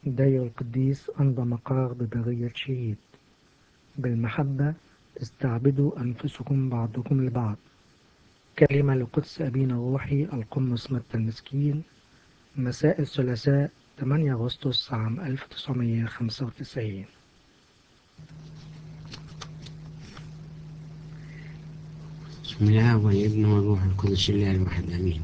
داير القديس أنبا مقار ببرية شهيد بالمحبة استعبدوا أنفسكم بعضكم لبعض كلمة لقدس أبينا الروحي القمص متى المسكين مساء الثلاثاء 8 أغسطس عام 1995 بسم الله والابن والروح القدس الله الواحد امين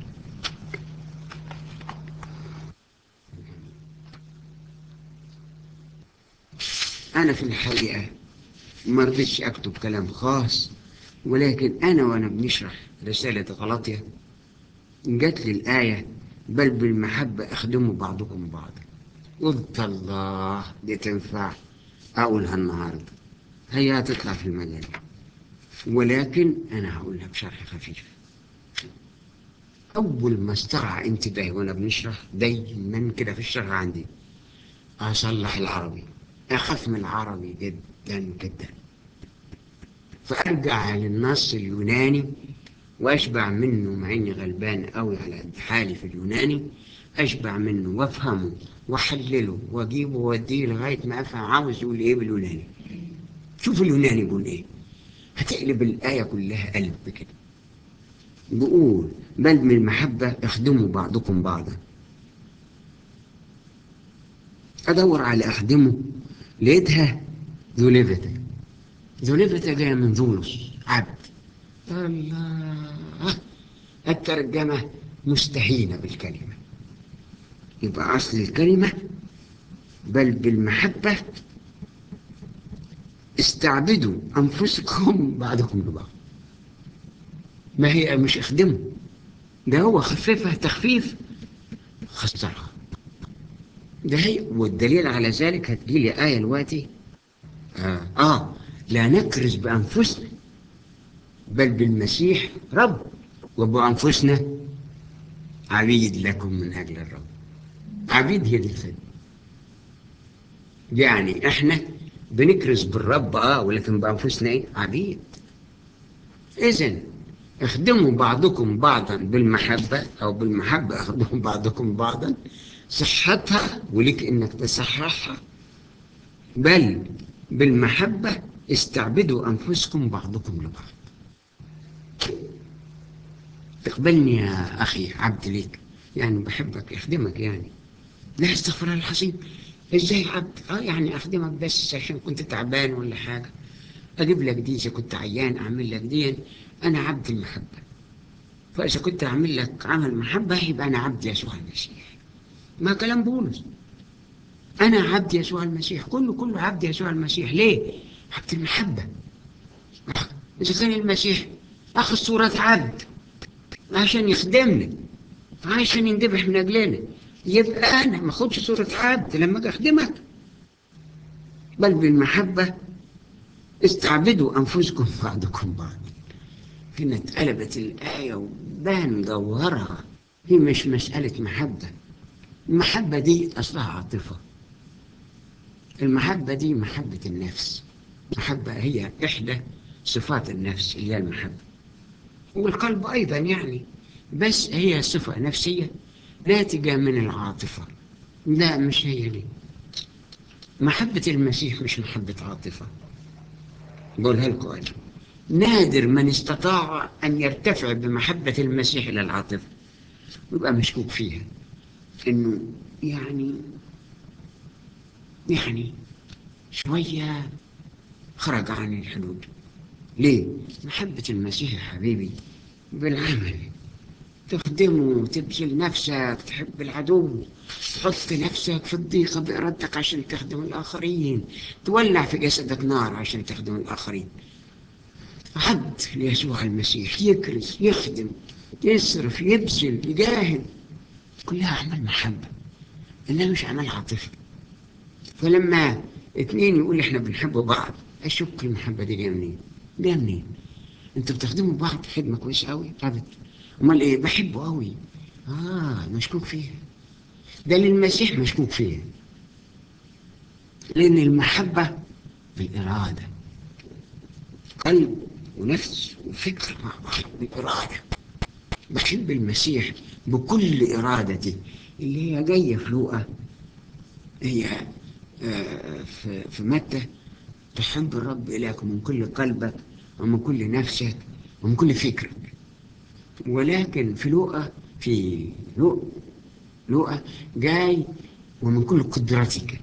انا في الحقيقه ما رضيتش اكتب كلام خاص ولكن انا وانا بنشرح رساله غلطيه جات لي الايه بل بالمحبه اخدموا بعضكم بعضا قلت الله دي تنفع اقولها النهارده هي هتطلع في المجال ولكن أنا هقولها بشرح خفيف أول ما استرعى انتباهي وأنا بنشرح دايما كده في الشرح عندي أصلح العربي أخاف من العربي جدا جدا فأرجع للنص اليوناني وأشبع منه مع إني غلبان قوي على قد حالي في اليوناني أشبع منه وأفهمه وأحلله وأجيبه وأوديه لغاية ما أفهم عاوز يقول إيه باليوناني شوف اليوناني بيقول إيه هتقلب الآية كلها قلب كده بيقول بل من المحبة اخدموا بعضكم بعضا أدور على أخدمه لقيتها ذوليفتا ذوليفتا جاية من ذولس عبد الله الترجمة مستهينة بالكلمة يبقى أصل الكلمة بل بالمحبة استعبدوا أنفسكم بعضكم لبعض ما هي مش اخدموا ده هو خففها تخفيف خسرها ده هي والدليل على ذلك هتجي لي آية دلوقتي آه. آه لا نكرز بأنفسنا بل بالمسيح رب وبأنفسنا عبيد لكم من أجل الرب عبيد هي دي الخدمة يعني احنا بنكرز بالرب اه ولكن بانفسنا ايه عبيد اذا اخدموا بعضكم بعضا بالمحبه او بالمحبه اخدموا بعضكم بعضا صحتها ولك انك تصححها بل بالمحبه استعبدوا انفسكم بعضكم لبعض تقبلني يا اخي عبد ليك يعني بحبك اخدمك يعني لا استغفر الله العظيم ازاي عبد اه يعني اخدمك بس عشان كنت تعبان ولا حاجه اجيب لك دي اذا كنت عيان اعمل لك دي انا عبد المحبه فاذا كنت اعمل لك عمل محبه يبقى انا عبد يسوع المسيح ما كلام بولس انا عبد يسوع المسيح كله كله عبد يسوع المسيح ليه عبد المحبه اذا كان المسيح اخذ صوره عبد عشان يخدمنا عشان ينذبح من اجلنا يبقى انا ما اخدش صورة عبد لما اجي اخدمك بل بالمحبة استعبدوا انفسكم بعضكم بعض هنا اتقلبت الآية وبان جوهرها هي مش مسألة محبة المحبة دي أصلها عاطفة المحبة دي محبة النفس المحبة هي إحدى صفات النفس اللي هي المحبة والقلب أيضا يعني بس هي صفة نفسية ناتجة من العاطفة لا مش هي دي محبة المسيح مش محبة عاطفة بقولها لكم أنا نادر من استطاع أن يرتفع بمحبة المسيح إلى العاطفة ويبقى مشكوك فيها إنه يعني يعني شوية خرج عن الحدود ليه؟ محبة المسيح يا حبيبي بالعمل تخدمه تبذل نفسك تحب العدو تحط نفسك في الضيقة بإرادتك عشان تخدم الآخرين تولع في جسدك نار عشان تخدم الآخرين عبد ليسوع المسيح يكرز يخدم يصرف يبذل يجاهد كلها أعمال محبة إنها مش أعمال عاطفة فلما اتنين يقول احنا بنحب بعض اشك المحبة دي جاية منين؟ جاية منين؟ انتوا بتخدموا بعض خدمة كويسة قوي ابدا امال ايه بحبه قوي اه مشكوك فيها ده للمسيح مشكوك فيها لان المحبة بالإرادة قلب ونفس وفكر مع بعض بالإرادة بحب المسيح بكل إرادتي اللي هي جاية في لوقا هي آه، في في متى تحب الرب إلهك من كل قلبك ومن كل نفسك ومن كل فكرك ولكن في لوقا في لوقا لوقا جاي ومن كل قدرتك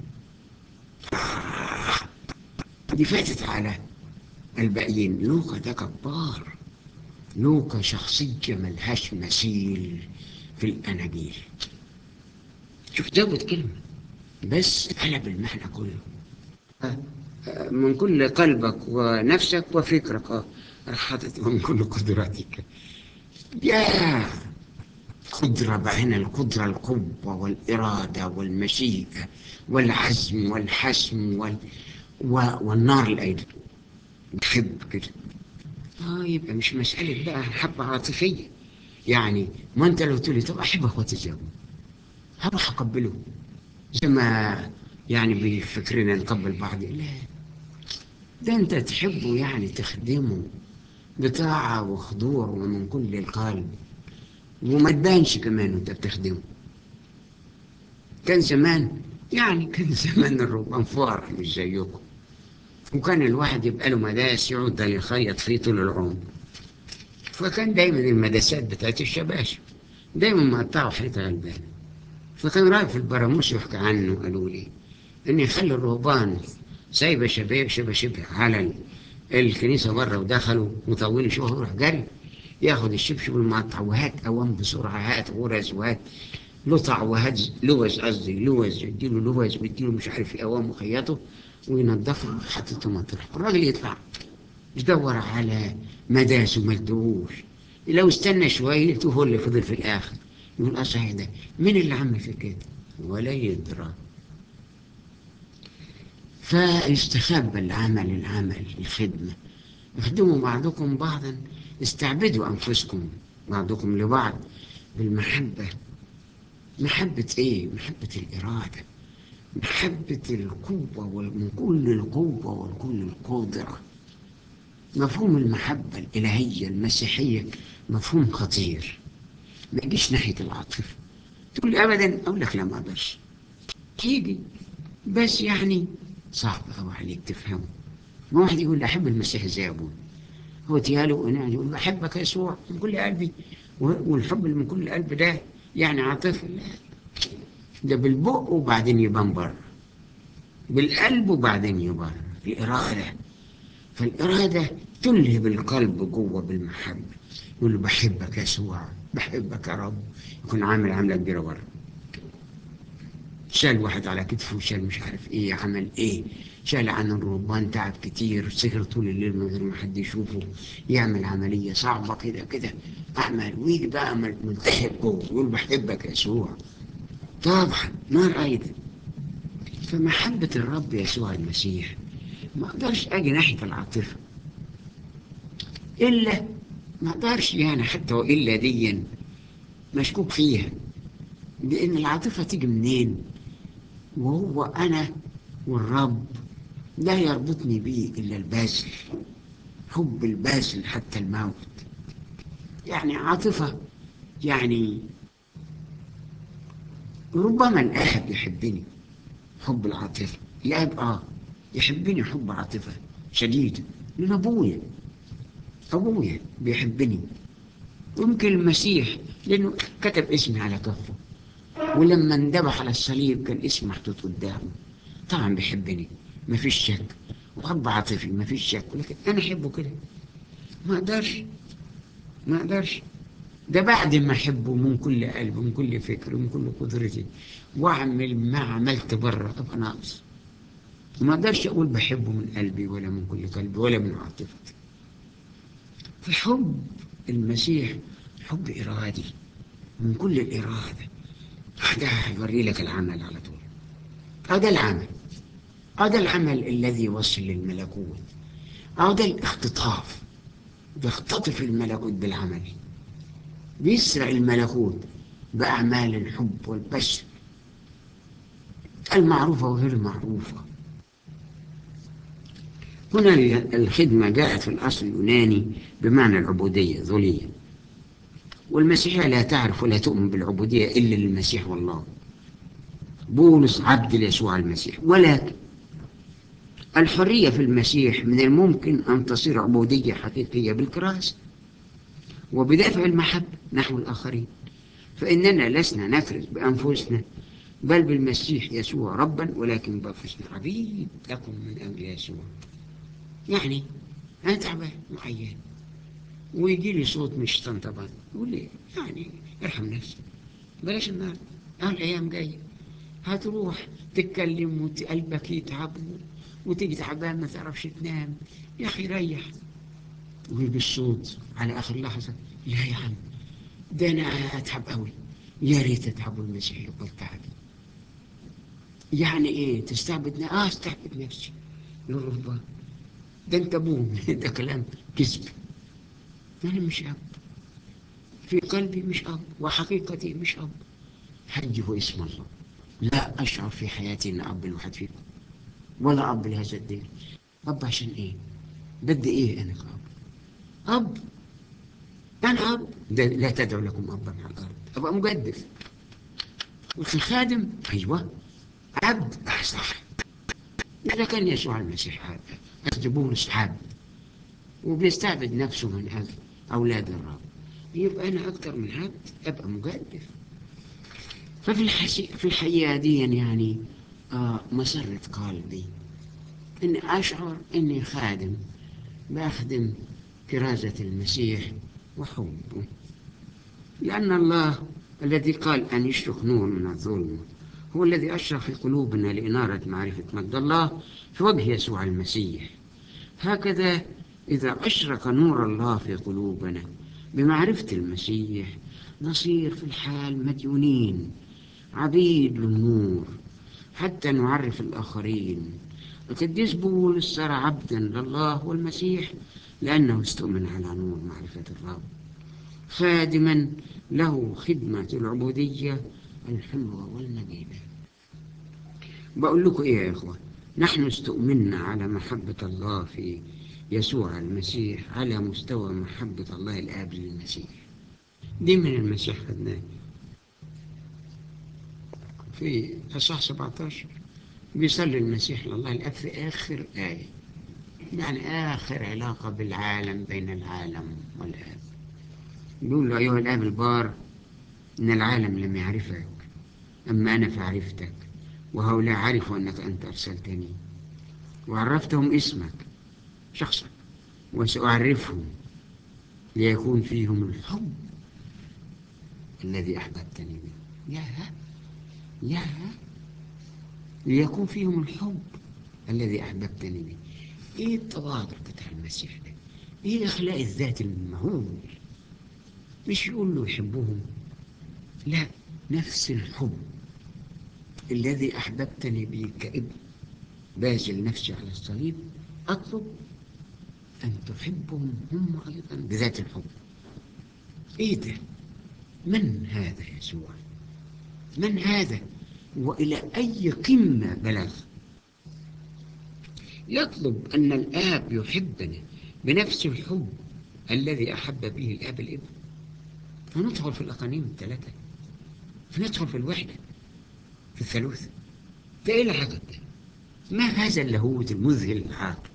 دي فاتت على الباقيين لوقا ده جبار لوقا شخصية ملهاش مثيل في الأناجيل شوف زود كلمة بس قلب المعنى كله من كل قلبك ونفسك وفكرك اه راح حاطط من كل قدراتك يا قدرة بقى هنا القدرة القوة والإرادة والمشيئة والعزم والحسم وال... و... والنار الأيضا بحب كده اه يبقى مش مسألة بقى حبة عاطفية يعني ما انت لو تقولي طب احب اخواتي ازاي هروح اقبله زي ما يعني بفكرنا نقبل بعض لا ده انت تحبه يعني تخدمه بطاعة وخضوع ومن كل القلب وما تبانش كمان وانت بتخدمه كان زمان يعني كان زمان الرهبان فقراء مش زيكم وكان الواحد يبقى له مداس يقعد يخيط فيه طول العمر فكان دايما المداسات بتاعت الشباشب دايما مقطعوا حيطة غلبان فكان رايح في البراموس يحكي عنه قالوا لي ان يخلي الرهبان سايبه شباب شباشب على ال- الكنيسه بره ودخلوا مطولين شويه يروح جري ياخد الشبشب المقطع وهات اوام بسرعه هات غرز وهات لطع وهات لوز قصدي لوز يديله لوز ويديله مش عارف ايه اوام وخياطه وينضفه وحطيته مطرح الراجل يطلع يدور على مداس وما لقوش لو استنى شويه هو اللي فضل في الاخر يقول اه صحيح ده مين اللي عمل في كده ولا يدرى فاستخبى العمل العمل الخدمة اخدموا بعضكم بعضا استعبدوا أنفسكم بعضكم لبعض بالمحبة محبة إيه؟ محبة الإرادة محبة القوة ومن كل القوة وكل القدرة مفهوم المحبة الإلهية المسيحية مفهوم خطير ما يجيش ناحية العاطفة تقول لي أبدا أقول لك لا ما أقدرش تيجي بس يعني صعب أوي عليك تفهمه ما واحد يقول أحب المسيح ازاي يا أبوي هو تياله أنا يقول بحبك يا يسوع من كل قلبي و- والحب اللي من كل قلب ده يعني عاطفة لا ده بالبق وبعدين يبان بره بالقلب وبعدين يبان الإرادة فالإرادة تلهب القلب جوه بالمحبة يقول له بحبك يا يسوع بحبك يا رب يكون عامل عاملة كبيرة بره شال واحد على كتفه وشال مش عارف ايه عمل ايه شال عن الرهبان تعب كتير سهر طول الليل من غير ما حد يشوفه يعمل عملية صعبة كده كده أعمل ويجي بقى مل- ملتحق جوه يقول بحبك يا يسوع طبعا نار أيضا فمحبة الرب يسوع المسيح ما أقدرش أجي ناحية العاطفة إلا ما أقدرش يعني حتى وإلا ديا مشكوك فيها لأن العاطفة تيجي منين وهو أنا والرب لا يربطني به إلا البذل حب البذل حتى الموت يعني عاطفة يعني ربما الأحد يحبني حب العاطفة الأب آه يحبني حب عاطفة شديد من أبويا أبويا بيحبني ويمكن المسيح لأنه كتب اسمي على كفه ولما اندبح على الصليب كان اسمي محطوط قدامه طبعا بيحبني ما فيش شك وحب عاطفي ما فيش شك لكن انا احبه كده ما اقدرش ما اقدرش ده بعد ما احبه من كل قلب ومن كل فكر ومن كل قدرتي واعمل ما عملت بره ابقى ناقص ما اقدرش اقول بحبه من قلبي ولا من كل قلبي ولا من عاطفتي فحب المسيح حب ارادي من كل الاراده ده هيوري لك العمل على طول هذا العمل هذا العمل الذي يوصل للملكوت هذا الاختطاف بيختطف الملكوت بالعمل بيسرع الملكوت بأعمال الحب والبشر المعروفة وغير المعروفة هنا الخدمة جاءت في الأصل اليوناني بمعنى العبودية ذلية والمسيحية لا تعرف ولا تؤمن بالعبودية إلا للمسيح والله بولس عبد ليسوع المسيح ولكن الحرية في المسيح من الممكن أن تصير عبودية حقيقية بالكراسة وبدافع المحبة نحو الآخرين فإننا لسنا نكرز بأنفسنا بل بالمسيح يسوع ربا ولكن بأنفسنا عبيد لكم من أجل يسوع يعني أنا تعبان معين ويجي لي صوت من الشيطان طبعا يقول لي يعني ارحم نفسك بلاش النهارده اه الايام جايه هتروح تتكلم وقلبك يتعب وتيجي تعبان ما تعرفش تنام يا اخي ريح ويجي الصوت على اخر لحظه لا يا عم ده انا اتعب قوي يا ريت اتعب المسيح يقول تعب يعني ايه تستعبد اه استعبد نفسي للرهبان ده انت بوم ده كلام كذب أنا مش أب في قلبي مش أب وحقيقتي مش أب حجه اسم الله لا أشعر في حياتي أن أب الواحد فيكم ولا أب لهذا الدين أب عشان إيه بدي إيه أنا كأب أب أنا أب ده لا تدعو لكم أبا على الأرض أبقى مجدف وفي خادم أيوة عبد صح إذا كان يسوع المسيح عبد قصدي بولس عبد وبيستعبد نفسه من أجل أولاد الرب يبقى أنا أكتر من عبد أبقى مجدف ففي الحسي... في الحقيقة دي يعني آه مسرة قلبي إني أشعر إني خادم بأخدم كرازة المسيح وحبه لأن الله الذي قال أن يشرق نور من الظلمة هو الذي أشرق في قلوبنا لإنارة معرفة مجد الله في وجه يسوع المسيح هكذا إذا أشرق نور الله في قلوبنا بمعرفة المسيح نصير في الحال مديونين عبيد للنور حتى نعرف الآخرين القديس بولس صار عبدا لله والمسيح لأنه استؤمن على نور معرفة الرب خادما له خدمة العبودية الحلوة والنجيبة بقول لكم إيه يا إخوة نحن استؤمنا على محبة الله في يسوع المسيح على مستوى محبة الله الآب للمسيح دي من المسيح خدناه في أصح 17 بيصلي المسيح لله الآب في آخر آية يعني آخر علاقة بالعالم بين العالم والآب يقول له أيها الآب البار إن العالم لم يعرفك أما أنا فعرفتك وهؤلاء عرفوا أنك أنت أرسلتني وعرفتهم اسمك شخصك وسأعرفهم ليكون فيهم الحب الذي أحببتني به يا يا ليكون فيهم الحب الذي أحببتني به إيه التواضع بتاع المسيح ده إيه إخلاء الذات المهول مش يقول له يحبهم لا نفس الحب الذي أحببتني به كابن باذل نفسي على الصليب أطلب أن تحبهم هم أيضا بذات الحب إيه ده من هذا يسوع من هذا وإلى أي قمة بلغ يطلب أن الآب يحبنا بنفس الحب الذي أحب به الآب الابن فندخل في الأقانيم الثلاثة فندخل في الوحدة في الثالوث ده إيه العجب ده ما هذا اللاهوت المذهل العاقل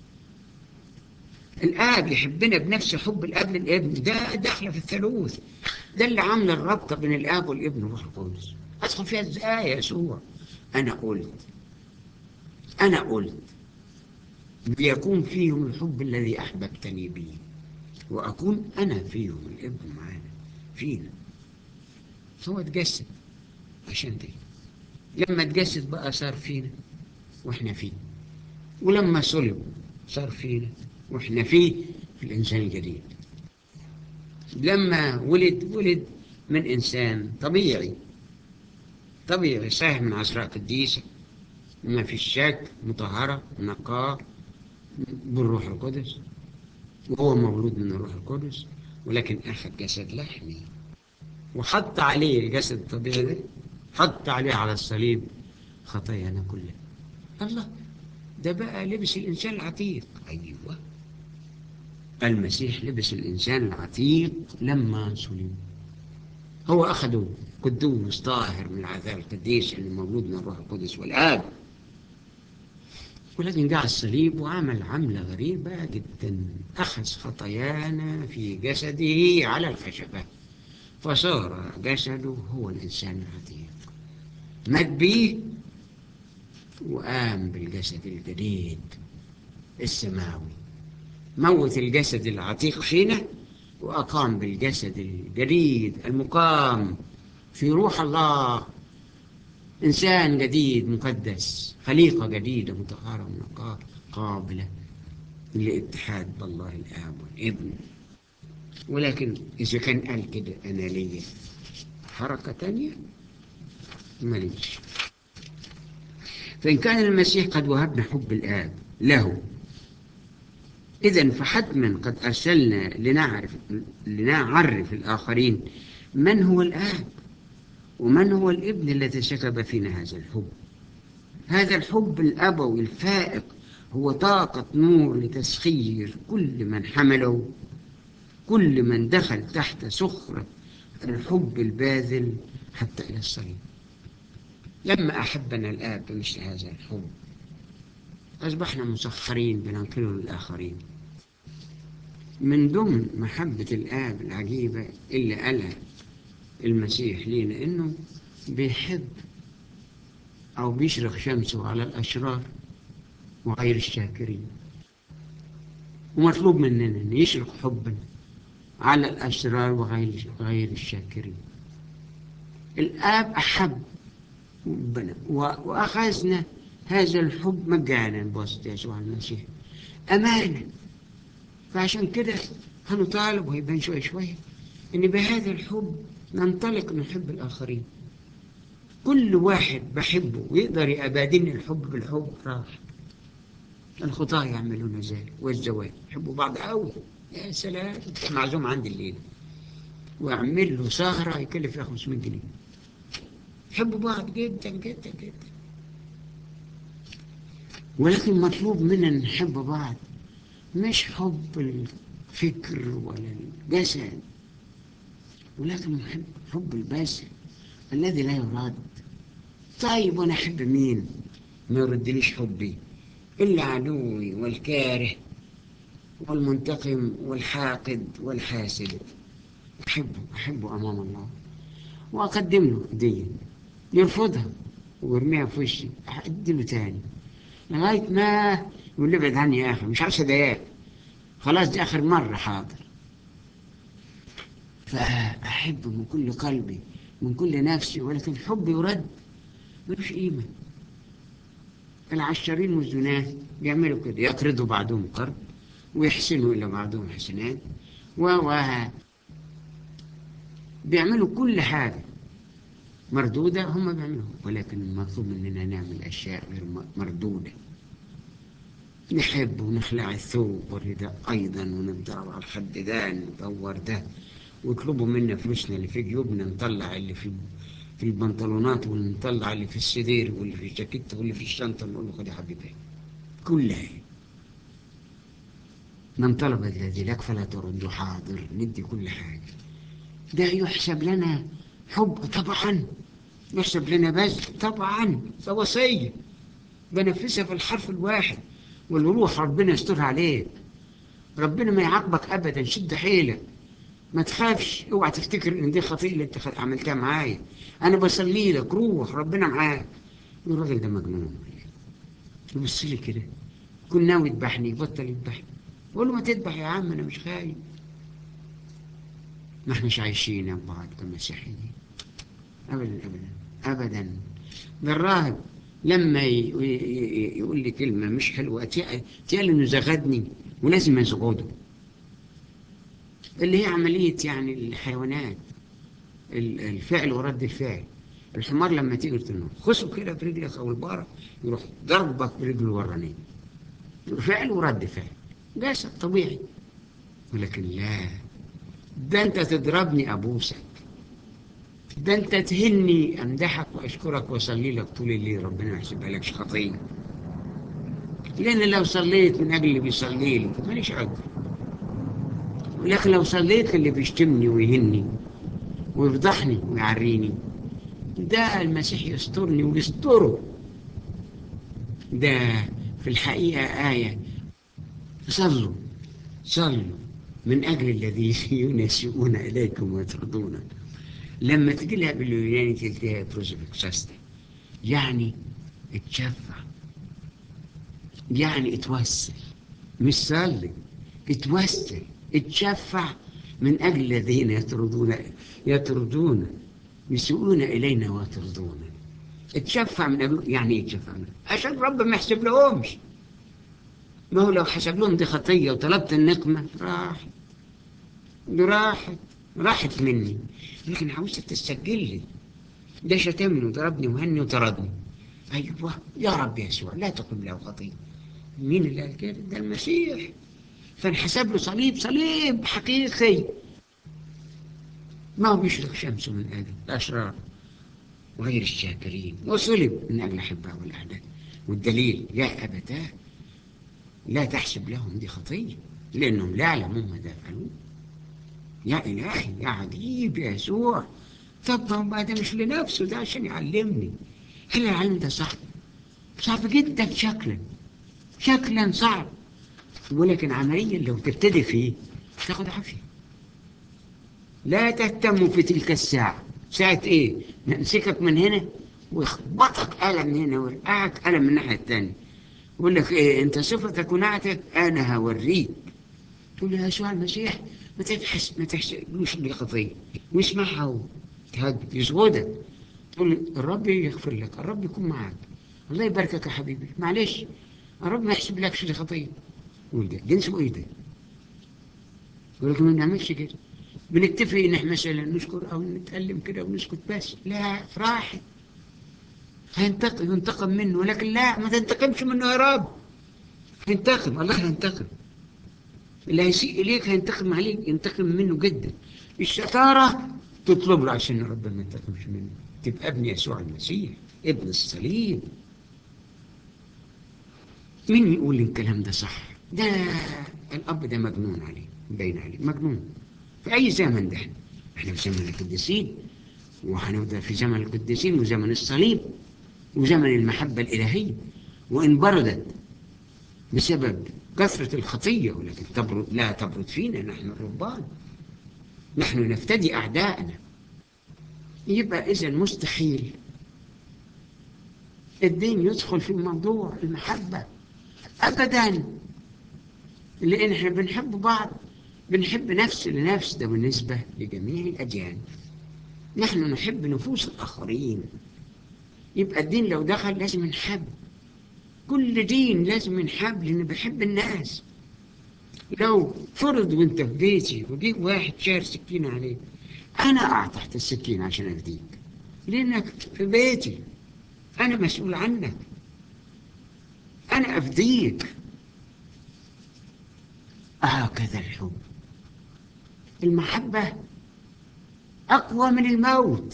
الآب يحبنا بنفس حب الآب للابن ده داخله في الثالوث ده اللي عامل الرابطة بين الآب والابن والروح القدس أدخل فيها إزاي يا يسوع أنا قلت أنا قلت ليكون فيهم الحب الذي أحببتني به وأكون أنا فيهم الابن معانا فينا هو اتجسد عشان دي لما اتجسد بقى صار فينا واحنا فيه ولما صلب صار فينا واحنا فيه في الإنسان الجديد لما ولد ولد من إنسان طبيعي طبيعي صحيح من عذراء قديسة ما في شك مطهرة نقاة بالروح القدس وهو مولود من الروح القدس ولكن أخذ جسد لحمي وحط عليه الجسد الطبيعي ده حط عليه على الصليب خطايانا كلها الله ده بقى لبس الإنسان العتيق أيوه المسيح لبس الإنسان العتيق لما صلب هو أخده قدوس طاهر من العذاب القديس اللي موجود من الروح القدس والآب ولكن جاء الصليب وعمل عملة غريبة جدا أخذ خطايانا في جسده على الخشبة فصار جسده هو الإنسان العتيق مات بيه وقام بالجسد الجديد السماوي موت الجسد العتيق فينا وأقام بالجسد الجديد المقام في روح الله إنسان جديد مقدس خليقة جديدة مطهرة منقاة قابلة للاتحاد بالله الآب والابن ولكن إذا كان قال كده أنا ليا حركة تانية ماليش فإن كان المسيح قد وهبنا حب الآب له إذا فحتما قد أرسلنا لنعرف لنعرف الآخرين من هو الآب ومن هو الابن الذي سكب فينا هذا الحب هذا الحب الأبوي الفائق هو طاقة نور لتسخير كل من حمله كل من دخل تحت سخرة الحب الباذل حتى إلى الصليب لما أحبنا الآب بمثل هذا الحب أصبحنا مسخرين بننقله للآخرين من ضمن محبة الآب العجيبة اللي قالها المسيح لينا إنه بيحب أو بيشرق شمسه على الأشرار وغير الشاكرين ومطلوب مننا أن يشرق حبا على الأشرار وغير غير الشاكرين الآب أحب ربنا وأخذنا هذا الحب مجانا بواسطة يسوع المسيح أمانة فعشان كده هنطالب ويبان شوي شوي إن بهذا الحب ننطلق نحب الآخرين كل واحد بحبه ويقدر يبادلني الحب بالحب راح الخطاة يعملون ذلك والزواج يحبوا بعض قوي يا سلام معزوم عندي الليل واعمل له سهرة يكلف فيها 500 جنيه يحبوا بعض جدا جدا جدا ولكن مطلوب منا نحب بعض مش حب الفكر ولا الجسد ولكن حب, حب الباسل الذي لا يراد طيب وانا احب مين ما يردليش حبي الا عدوي والكاره والمنتقم والحاقد والحاسد احبه احبه امام الله واقدم له هديه يرفضها ويرميها في وشي اقدم تاني لغايه ما يقول لي ابعد عني يا اخي مش عشر دقايق خلاص دي اخر مره حاضر فاحب من كل قلبي من كل نفسي ولكن حبي يرد ملوش قيمه العشارين والزناه بيعملوا كده يقرضوا بعضهم قرض ويحسنوا الى بعضهم حسنات و بيعملوا كل حاجه مردودة هم بيعملوها ولكن المطلوب مننا نعمل أشياء غير مردودة نحب ونخلع الثوب والرداء أيضا ونضرب على الخددان ندور ده ويطلبوا منا فلوسنا اللي في جيوبنا نطلع اللي في في البنطلونات ونطلع اللي في السدير واللي في الجاكيت واللي في الشنطة ونقول له خد يا حبيبي كلها من طلب الذي لك فلا ترد حاضر ندي كل حاجة ده يحسب لنا حب طبعا يحسب لنا بذل طبعا ده وصية بنفسها في الحرف الواحد والروح ربنا يستر عليك ربنا ما يعاقبك ابدا شد حيلك ما تخافش اوعى تفتكر ان دي خطيئه اللي انت عملتها معايا انا بصلي لك روح ربنا معاك الراجل ده مجنون يبص لي كده كن ناوي يذبحني يبطل يذبحني بقول له ما تذبح يا عم انا مش خايف ما احناش عايشين يا بعض كمسيحيين ابدا ابدا ابدا ده الراهب لما يقول لي كلمه مش حلوه تقال انه زغدني ولازم ازغده اللي هي عمليه يعني الحيوانات الفعل ورد الفعل الحمار لما تيجي تنور خصه كده برجلك او البارة يروح ضربك برجله الورانيه فعل ورد فعل جسد طبيعي ولكن لا ده انت تضربني ابوسك ده انت تهني امدحك واشكرك واصلي لك طول الليل ربنا ما يحسبها لكش خطيه لان لو صليت من اجل اللي بيصلي لي ماليش عذر ولكن لو صليت اللي بيشتمني ويهني ويفضحني ويعريني ده المسيح يسترني ويستره ده في الحقيقة آية صلوا صلوا من أجل الذين يسيئون إليكم ويطردونك لما تجي لها باليوناني تلتها بروزوفيكساستا يعني اتشفع يعني اتوسل مش صلي اتوسل اتشفع من أجل الذين يطردون يطردون يسيئون إلينا ويطردونا اتشفع من أجل يعني ايه اتشفع من عشان رب ما يحسب لهمش ما هو لو حسب لهم دي خطية وطلبت النقمة راحت دي راحت راحت مني لكن عاوزك تسجل لي ده شتمني وضربني وهني وطردني أيوة يا رب يسوع لا تقم له خطية مين اللي قال كده ده المسيح فانحسب له صليب صليب حقيقي ما هو بيشرق شمسه من أجل الأشرار وغير الشاكرين وصلب من أجل أحبائه والأعداء والدليل يا أبتاه لا تحسب لهم دي خطية لأنهم لا يعلمون ماذا يفعلون يا إلهي يا عجيب يا يسوع طب ما ده مش لنفسه ده عشان يعلمني هل العلم ده صعب صعب جدا شكلا شكلا صعب ولكن عمليا لو تبتدي فيه تاخد عافية لا تهتموا في تلك الساعة ساعة ايه نمسكك من هنا ويخبطك قلم من هنا ويرقعك قلم من الناحية التانية يقول لك ايه انت صفتك ونعتك انا هوريك تقول له يا يسوع المسيح ما تبحث ما تحسبوش دي خطيه واسمعها هو تهدد يسغدك تقول له الرب يغفر لك الرب يكون معاك الله يباركك يا حبيبي معلش الرب ما يحسب لكش دي خطيه يقول ده جنسه ايه ده يقول لك ما بنعملش كده بنكتفي ان احنا مثلا نشكر او نتكلم كده ونسكت بس لا راحت هينتقم ينتقم منه ولكن لا ما تنتقمش منه يا رب هينتقم الله هينتقم اللي هيسيء إليك هينتقم عليك ينتقم منه جدا الشطارة تطلب له عشان ربنا ما ينتقمش منه تبقى ابن يسوع المسيح ابن الصليب مين يقول الكلام ده صح ده الأب ده مجنون عليه باين عليه مجنون في أي زمن ده احنا احنا في زمن القديسين وهنبدأ في زمن القديسين وزمن الصليب وزمن المحبة الإلهية وإن بردت بسبب كثرة الخطية ولكن تبرد لا تبرد فينا نحن الرهبان نحن نفتدي أعداءنا يبقى إذا مستحيل الدين يدخل في موضوع المحبة أبدا لأن احنا بنحب بعض بنحب نفس لنفس ده بالنسبة لجميع الأديان نحن نحب نفوس الآخرين يبقى الدين لو دخل لازم نحب كل دين لازم ينحب لأن بحب الناس لو فرض وانت في بيتي وجيب واحد شاير سكين عليك أنا أقع تحت السكين عشان أفديك لأنك في بيتي أنا مسؤول عنك أنا أفديك هكذا الحب المحبة أقوى من الموت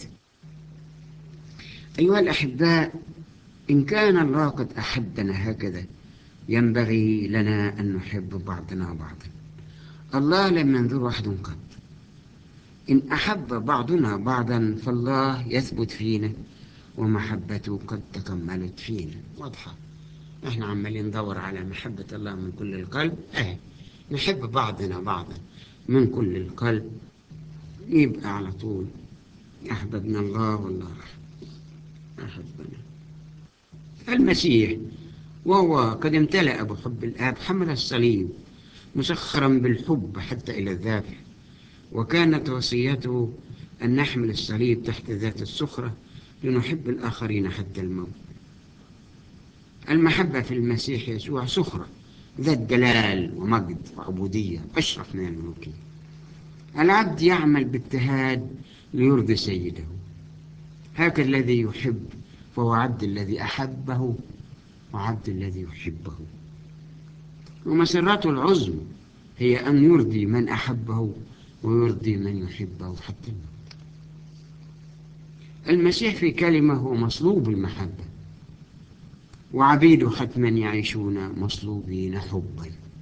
أيها الأحباء إن كان الله قد أحبنا هكذا ينبغي لنا أن نحب بعضنا بعضا الله لم ينظر أحد قط إن أحب بعضنا بعضا فالله يثبت فينا ومحبته قد تكملت فينا واضحة احنا عمالين ندور على محبة الله من كل القلب اه نحب بعضنا بعضا من كل القلب يبقى على طول أحببنا الله والله أحبنا المسيح وهو قد امتلأ بحب الآب حمل الصليب مسخرا بالحب حتى إلى الذابح وكانت وصيته أن نحمل الصليب تحت ذات السخرة لنحب الآخرين حتى الموت المحبة في المسيح يسوع سخرة ذات جلال ومجد وعبودية أشرف من الملوكية العبد يعمل باجتهاد ليرضي سيده هكذا الذي يحب فهو عبد الذي أحبه وعبد الذي يحبه ومسرته العظمى هي أن يرضي من أحبه ويرضي من يحبه حتى الموت المسيح في كلمة هو مصلوب المحبة وعبيده حتما يعيشون مصلوبين حبا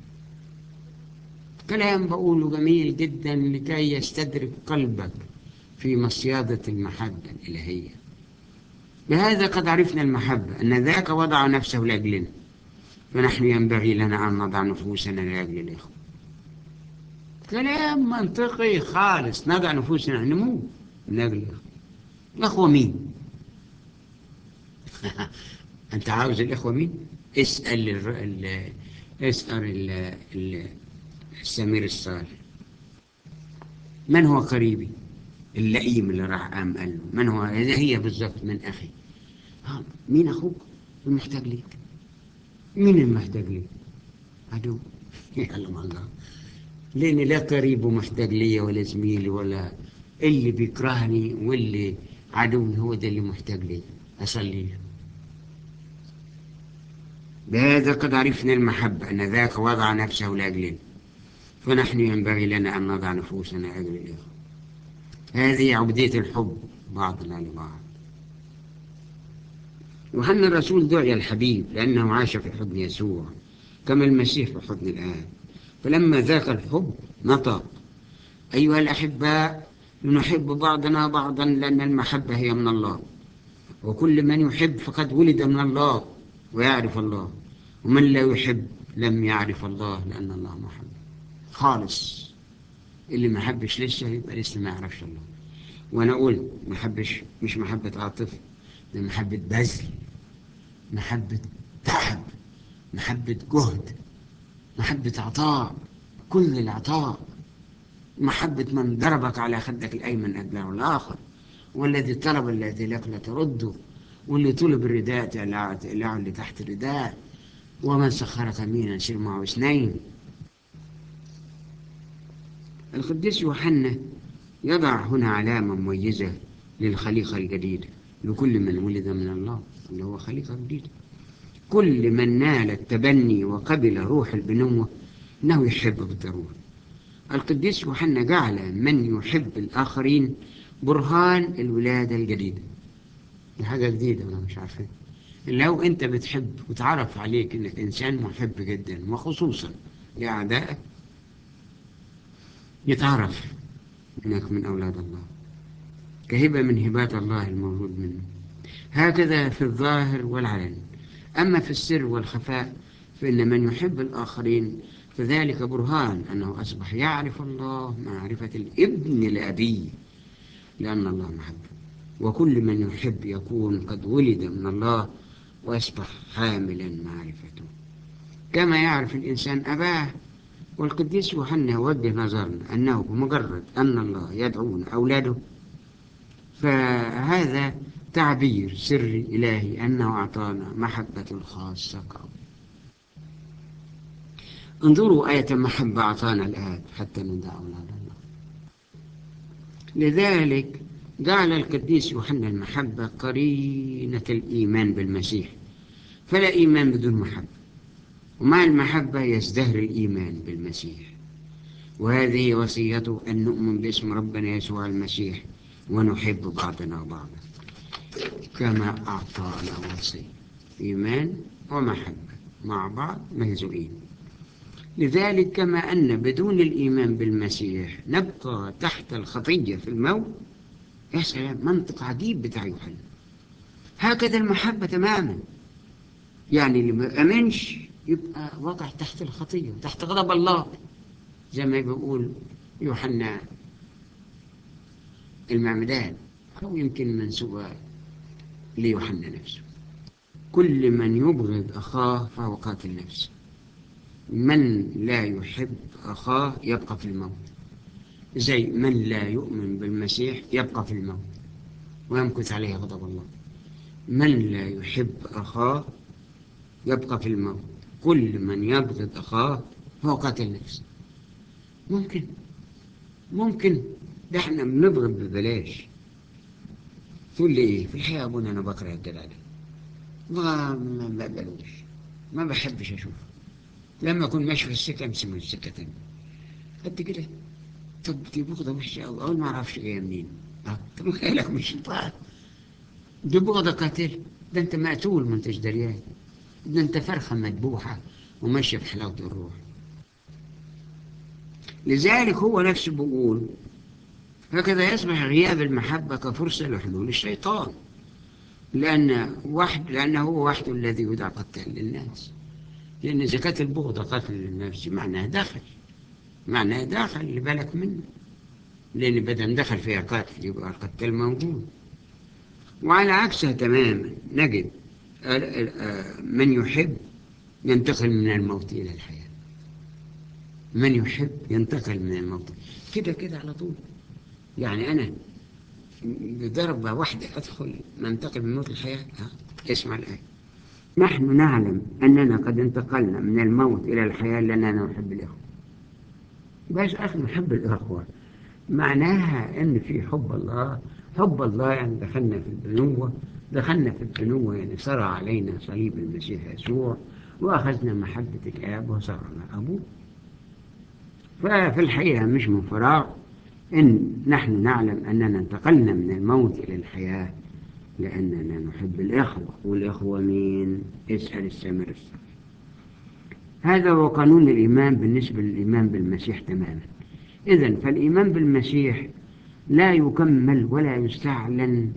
كلام بقوله جميل جدا لكي يستدرك قلبك في مصيادة المحبة الإلهية بهذا قد عرفنا المحبة أن ذاك وضع نفسه لأجلنا فنحن ينبغي لنا أن نضع نفوسنا لأجل الإخوة كلام منطقي خالص نضع نفوسنا نموت من أجل الإخوة الأخوة مين؟ أنت عاوز الإخوة مين؟ اسأل ال ال اسأل ال ال السمير الصالح من هو قريبي؟ اللئيم اللي راح قام قال له من هو هي بالضبط من أخي ها مين أخوك؟ المحتاج ليك مين المحتاج ليك؟ عدو يعلم الله لأن لا قريب ومحتاج ليا ولا زميلي ولا اللي بيكرهني واللي عدوي هو ده اللي محتاج ليا أصلي له بهذا قد عرفنا المحبة أن ذاك وضع نفسه لأجلنا فنحن ينبغي لنا أن نضع نفوسنا لأجل الإخوة هذه عبودية الحب بعضنا لبعض يوحنا الرسول دعي الحبيب لأنه عاش في حضن يسوع كما المسيح في حضن الآب فلما ذاق الحب نطق أيها الأحباء نحب بعضنا بعضا لأن المحبة هي من الله وكل من يحب فقد ولد من الله ويعرف الله ومن لا يحب لم يعرف الله لأن الله محب خالص اللي ما حبش لسه يبقى لسه ما يعرفش الله وأنا قلت ما حبش مش محبة عاطفة ده محبة بذل محبة تعب محبة جهد محبة عطاء كل العطاء محبة من ضربك على خدك الأيمن أجله الآخر والذي طلب الذي لك لا ترده واللي طلب الرداء تقلعه اللي تحت الرداء ومن سخرك يمينا سير معه اثنين القديس يوحنا يضع هنا علامة مميزة للخليقة الجديدة لكل من ولد من الله اللي هو خليقة جديدة كل من نال التبني وقبل روح البنوة انه يحب بالضرورة القديس يوحنا جعل من يحب الآخرين برهان الولادة الجديدة دي حاجة جديدة أنا مش عارفين لو أنت بتحب وتعرف عليك إنك إنسان محب جدا وخصوصا لأعدائك يتعرف إنك من أولاد الله كهبة من هبات الله المولود منه هكذا في الظاهر والعلن أما في السر والخفاء فإن من يحب الآخرين فذلك برهان أنه أصبح يعرف الله معرفة الابن لأبيه لأن الله محبه وكل من يحب يكون قد ولد من الله وأصبح حاملا معرفته كما يعرف الإنسان أباه والقديس يوحنا يوجه نظرنا أنه بمجرد أن الله يدعون أولاده فهذا تعبير سري إلهي أنه أعطانا محبة خاصة قوي انظروا آية المحبة أعطانا الآب حتى ندع أولاد الله لذلك جعل القديس يوحنا المحبة قرينة الإيمان بالمسيح فلا إيمان بدون محبة ومع المحبة يزدهر الإيمان بالمسيح وهذه وصيته أن نؤمن باسم ربنا يسوع المسيح ونحب بعضنا بعضا كما أعطانا وصية إيمان ومحبة مع بعض مهزوئين لذلك كما أن بدون الإيمان بالمسيح نبقى تحت الخطية في الموت يا سلام منطق عجيب بتاع يوحنا هكذا المحبة تماما يعني اللي ما أمنش يبقى وقع تحت الخطية تحت غضب الله زي ما بيقول يوحنا المعمدان أو يمكن منسوبة ليوحنا نفسه كل من يبغض أخاه فهو قاتل نفسه من لا يحب أخاه يبقى في الموت زي من لا يؤمن بالمسيح يبقى في الموت ويمكث عليه غضب الله من لا يحب أخاه يبقى في الموت كل من يبغض أخاه هو قاتل نفسه ممكن ممكن ده احنا بنبغض ببلاش تقول لي ايه في الحقيقة ابونا انا بكره الجدع ده ما ما بقبلوش ما بحبش اشوفه لما اكون ماشي في السكة امشي من السكة تاني قد كده طب دي بغضة وحشة أوي أول ما أعرفش جاية منين أه طب خيالك مش شيطان دي بغضة قاتلة ده أنت مقتول ما أنتش دريان ده أنت فرخة مذبوحة وماشية في حلاوة الروح لذلك هو نفسه بيقول هكذا يصبح غياب المحبة كفرصة لحلول الشيطان لأن واحد لأنه هو وحده الذي يدعى قتال للناس لأن زكاة البغض قتل للنفس معناها داخل معناها داخل اللي بالك منه لأن بدل دخل فيها قتل يبقى القتال موجود وعلى عكسها تماما نجد من يحب ينتقل من الموت إلى الحياة من يحب ينتقل من الموت كده كده على طول يعني أنا بضربة واحدة أدخل ننتقل من الموت للحياة اسمع الآية نحن نعلم أننا قد انتقلنا من الموت إلى الحياة لأننا نحب الإخوة بس أخي نحب الإخوة معناها أن في حب الله حب الله يعني دخلنا في البنوة دخلنا في البنوة يعني صار علينا صليب المسيح يسوع وأخذنا محبة الآب وصرنا أبوه ففي الحقيقة مش من فراغ إن نحن نعلم أننا انتقلنا من الموت إلى الحياة لأننا نحب الإخوة والإخوة مين؟ اسأل السمر هذا هو قانون الإيمان بالنسبة للإيمان بالمسيح تماما إذن فالإيمان بالمسيح لا يكمل ولا يستعلن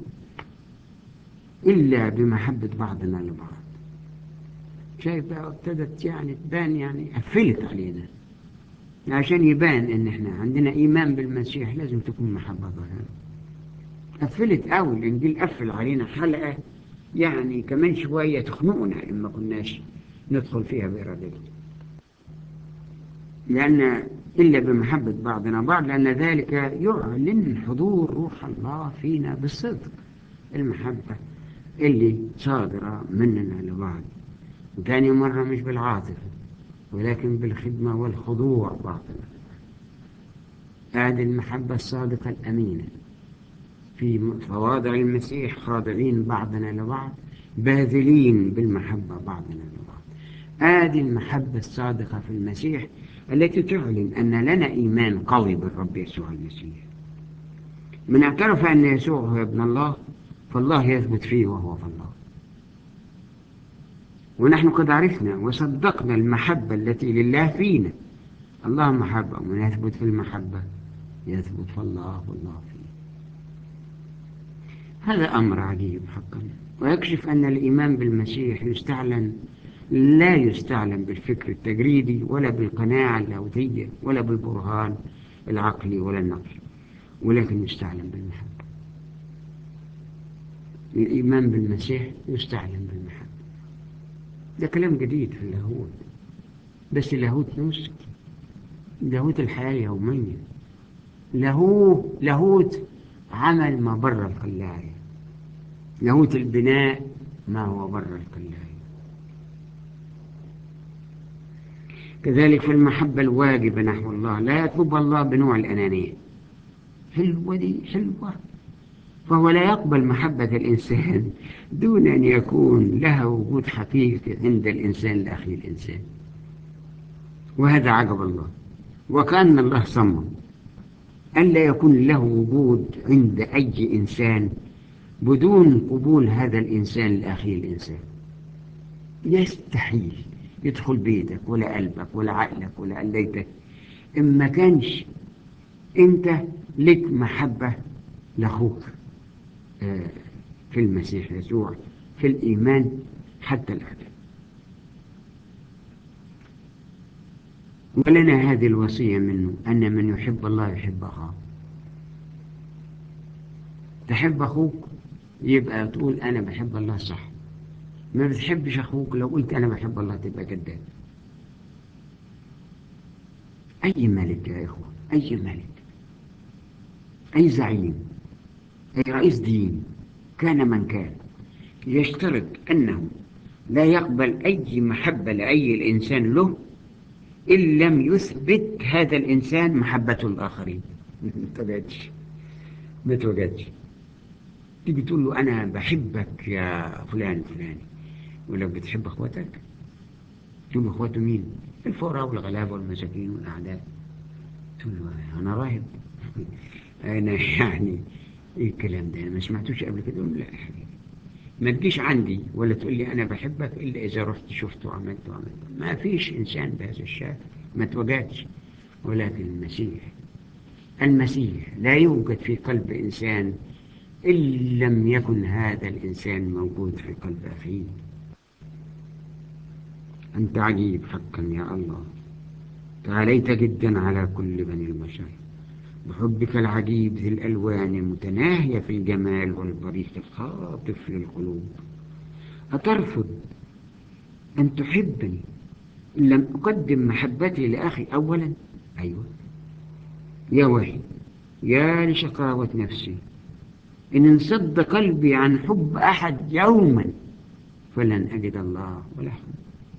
إلا بمحبة بعضنا لبعض شايف بقى ابتدت يعني تبان يعني قفلت علينا عشان يبان ان احنا عندنا ايمان بالمسيح لازم تكون محبة ظاهرة قفلت قوي الانجيل قفل علينا حلقة يعني كمان شوية تخنقنا ان ما كناش ندخل فيها بإرادتنا لأن إلا بمحبة بعضنا بعض لأن ذلك يعلن حضور روح الله فينا بالصدق المحبة اللي صادرة مننا لبعض وتاني مرة مش بالعاطفة ولكن بالخدمة والخضوع بعضنا هذه المحبة الصادقة الأمينة في تواضع المسيح خاضعين بعضنا لبعض باذلين بالمحبة بعضنا لبعض هذه المحبة الصادقة في المسيح التي تعلن أن لنا إيمان قوي بالرب يسوع المسيح من اعترف أن يسوع هو ابن الله فالله يثبت فيه وهو في الله ونحن قد عرفنا وصدقنا المحبة التي لله فينا الله محبة ومن يثبت في المحبة يثبت في الله والله فيه هذا أمر عجيب حقا ويكشف أن الإيمان بالمسيح يستعلن لا يستعلن بالفكر التجريدي ولا بالقناعة اللاهوتية ولا بالبرهان العقلي ولا النقلي ولكن يستعلن بالمحبة الإيمان بالمسيح يستعلن بالمحبة ده كلام جديد في اللاهوت بس اللاهوت نسك لاهوت الحياة اليومية لاهوت لاهوت عمل ما بر القلاية لاهوت البناء ما هو بر القلاية كذلك في المحبة الواجبة نحو الله لا يطلب الله بنوع الأنانية حلوة دي حلوة فهو لا يقبل محبة الإنسان دون أن يكون لها وجود حقيقي عند الإنسان لأخي الإنسان وهذا عجب الله وكأن الله صمم ألا يكون له وجود عند أي إنسان بدون قبول هذا الإنسان لأخي الإنسان يستحيل يدخل بيتك ولا قلبك ولا عقلك ولا قليتك إن ما كانش أنت لك محبة لأخوك في المسيح يسوع في الإيمان حتى الآن ولنا هذه الوصية منه أن من يحب الله يحب أخاه تحب أخوك يبقى تقول أنا بحب الله صح ما بتحبش أخوك لو قلت أنا بحب الله تبقى كذاب أي ملك يا إخوة أي ملك أي زعيم أي رئيس دين كان من كان يشترط أنه لا يقبل أي محبة لأي الإنسان له إن لم يثبت هذا الإنسان محبته الآخرين ما توجدش ما توجدش تيجي تقول له أنا بحبك يا فلان فلاني ولا بتحب أخواتك تقول له أخواته مين الفقراء والغلابة والمساكين والأعداء تقول له أنا راهب أنا يعني إيه الكلام ده أنا ما سمعتوش قبل كده لا يا حبيبي ما تجيش عندي ولا تقول لي أنا بحبك إلا إذا رحت شفته وعملت وعملت ما فيش إنسان بهذا الشكل ما توجدش ولكن المسيح المسيح لا يوجد في قلب إنسان إن لم يكن هذا الإنسان موجود في قلب أخيه أنت عجيب حقا يا الله تعاليت جدا على كل بني البشر بحبك العجيب ذي الألوان المتناهية في الجمال والبريق الخاطف للقلوب أترفض أن تحبني إن لم أقدم محبتي لأخي أولا أيوة يا وحي يا لشقاوة نفسي إن انصد قلبي عن حب أحد يوما فلن أجد الله ولا حب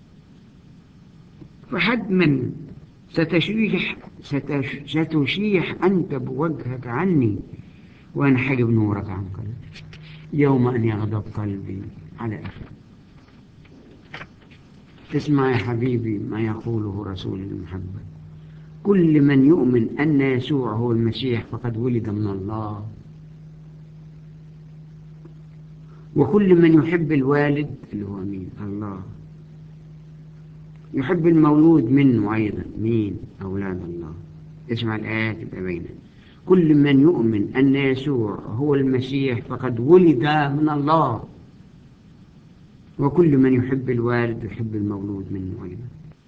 فحتما ستشيح ستش ستشيح أنت بوجهك عني وأنحجب نورك عن قلبي يوم أن يغضب قلبي على أخي اسمع يا حبيبي ما يقوله رسول المحبة كل من يؤمن أن يسوع هو المسيح فقد ولد من الله وكل من يحب الوالد اللي هو مين الله يحب المولود منه أيضا مين أولاد الله اسمع الآيات تبقى بيننا كل من يؤمن أن يسوع هو المسيح فقد ولد من الله وكل من يحب الوالد يحب المولود منه أيضا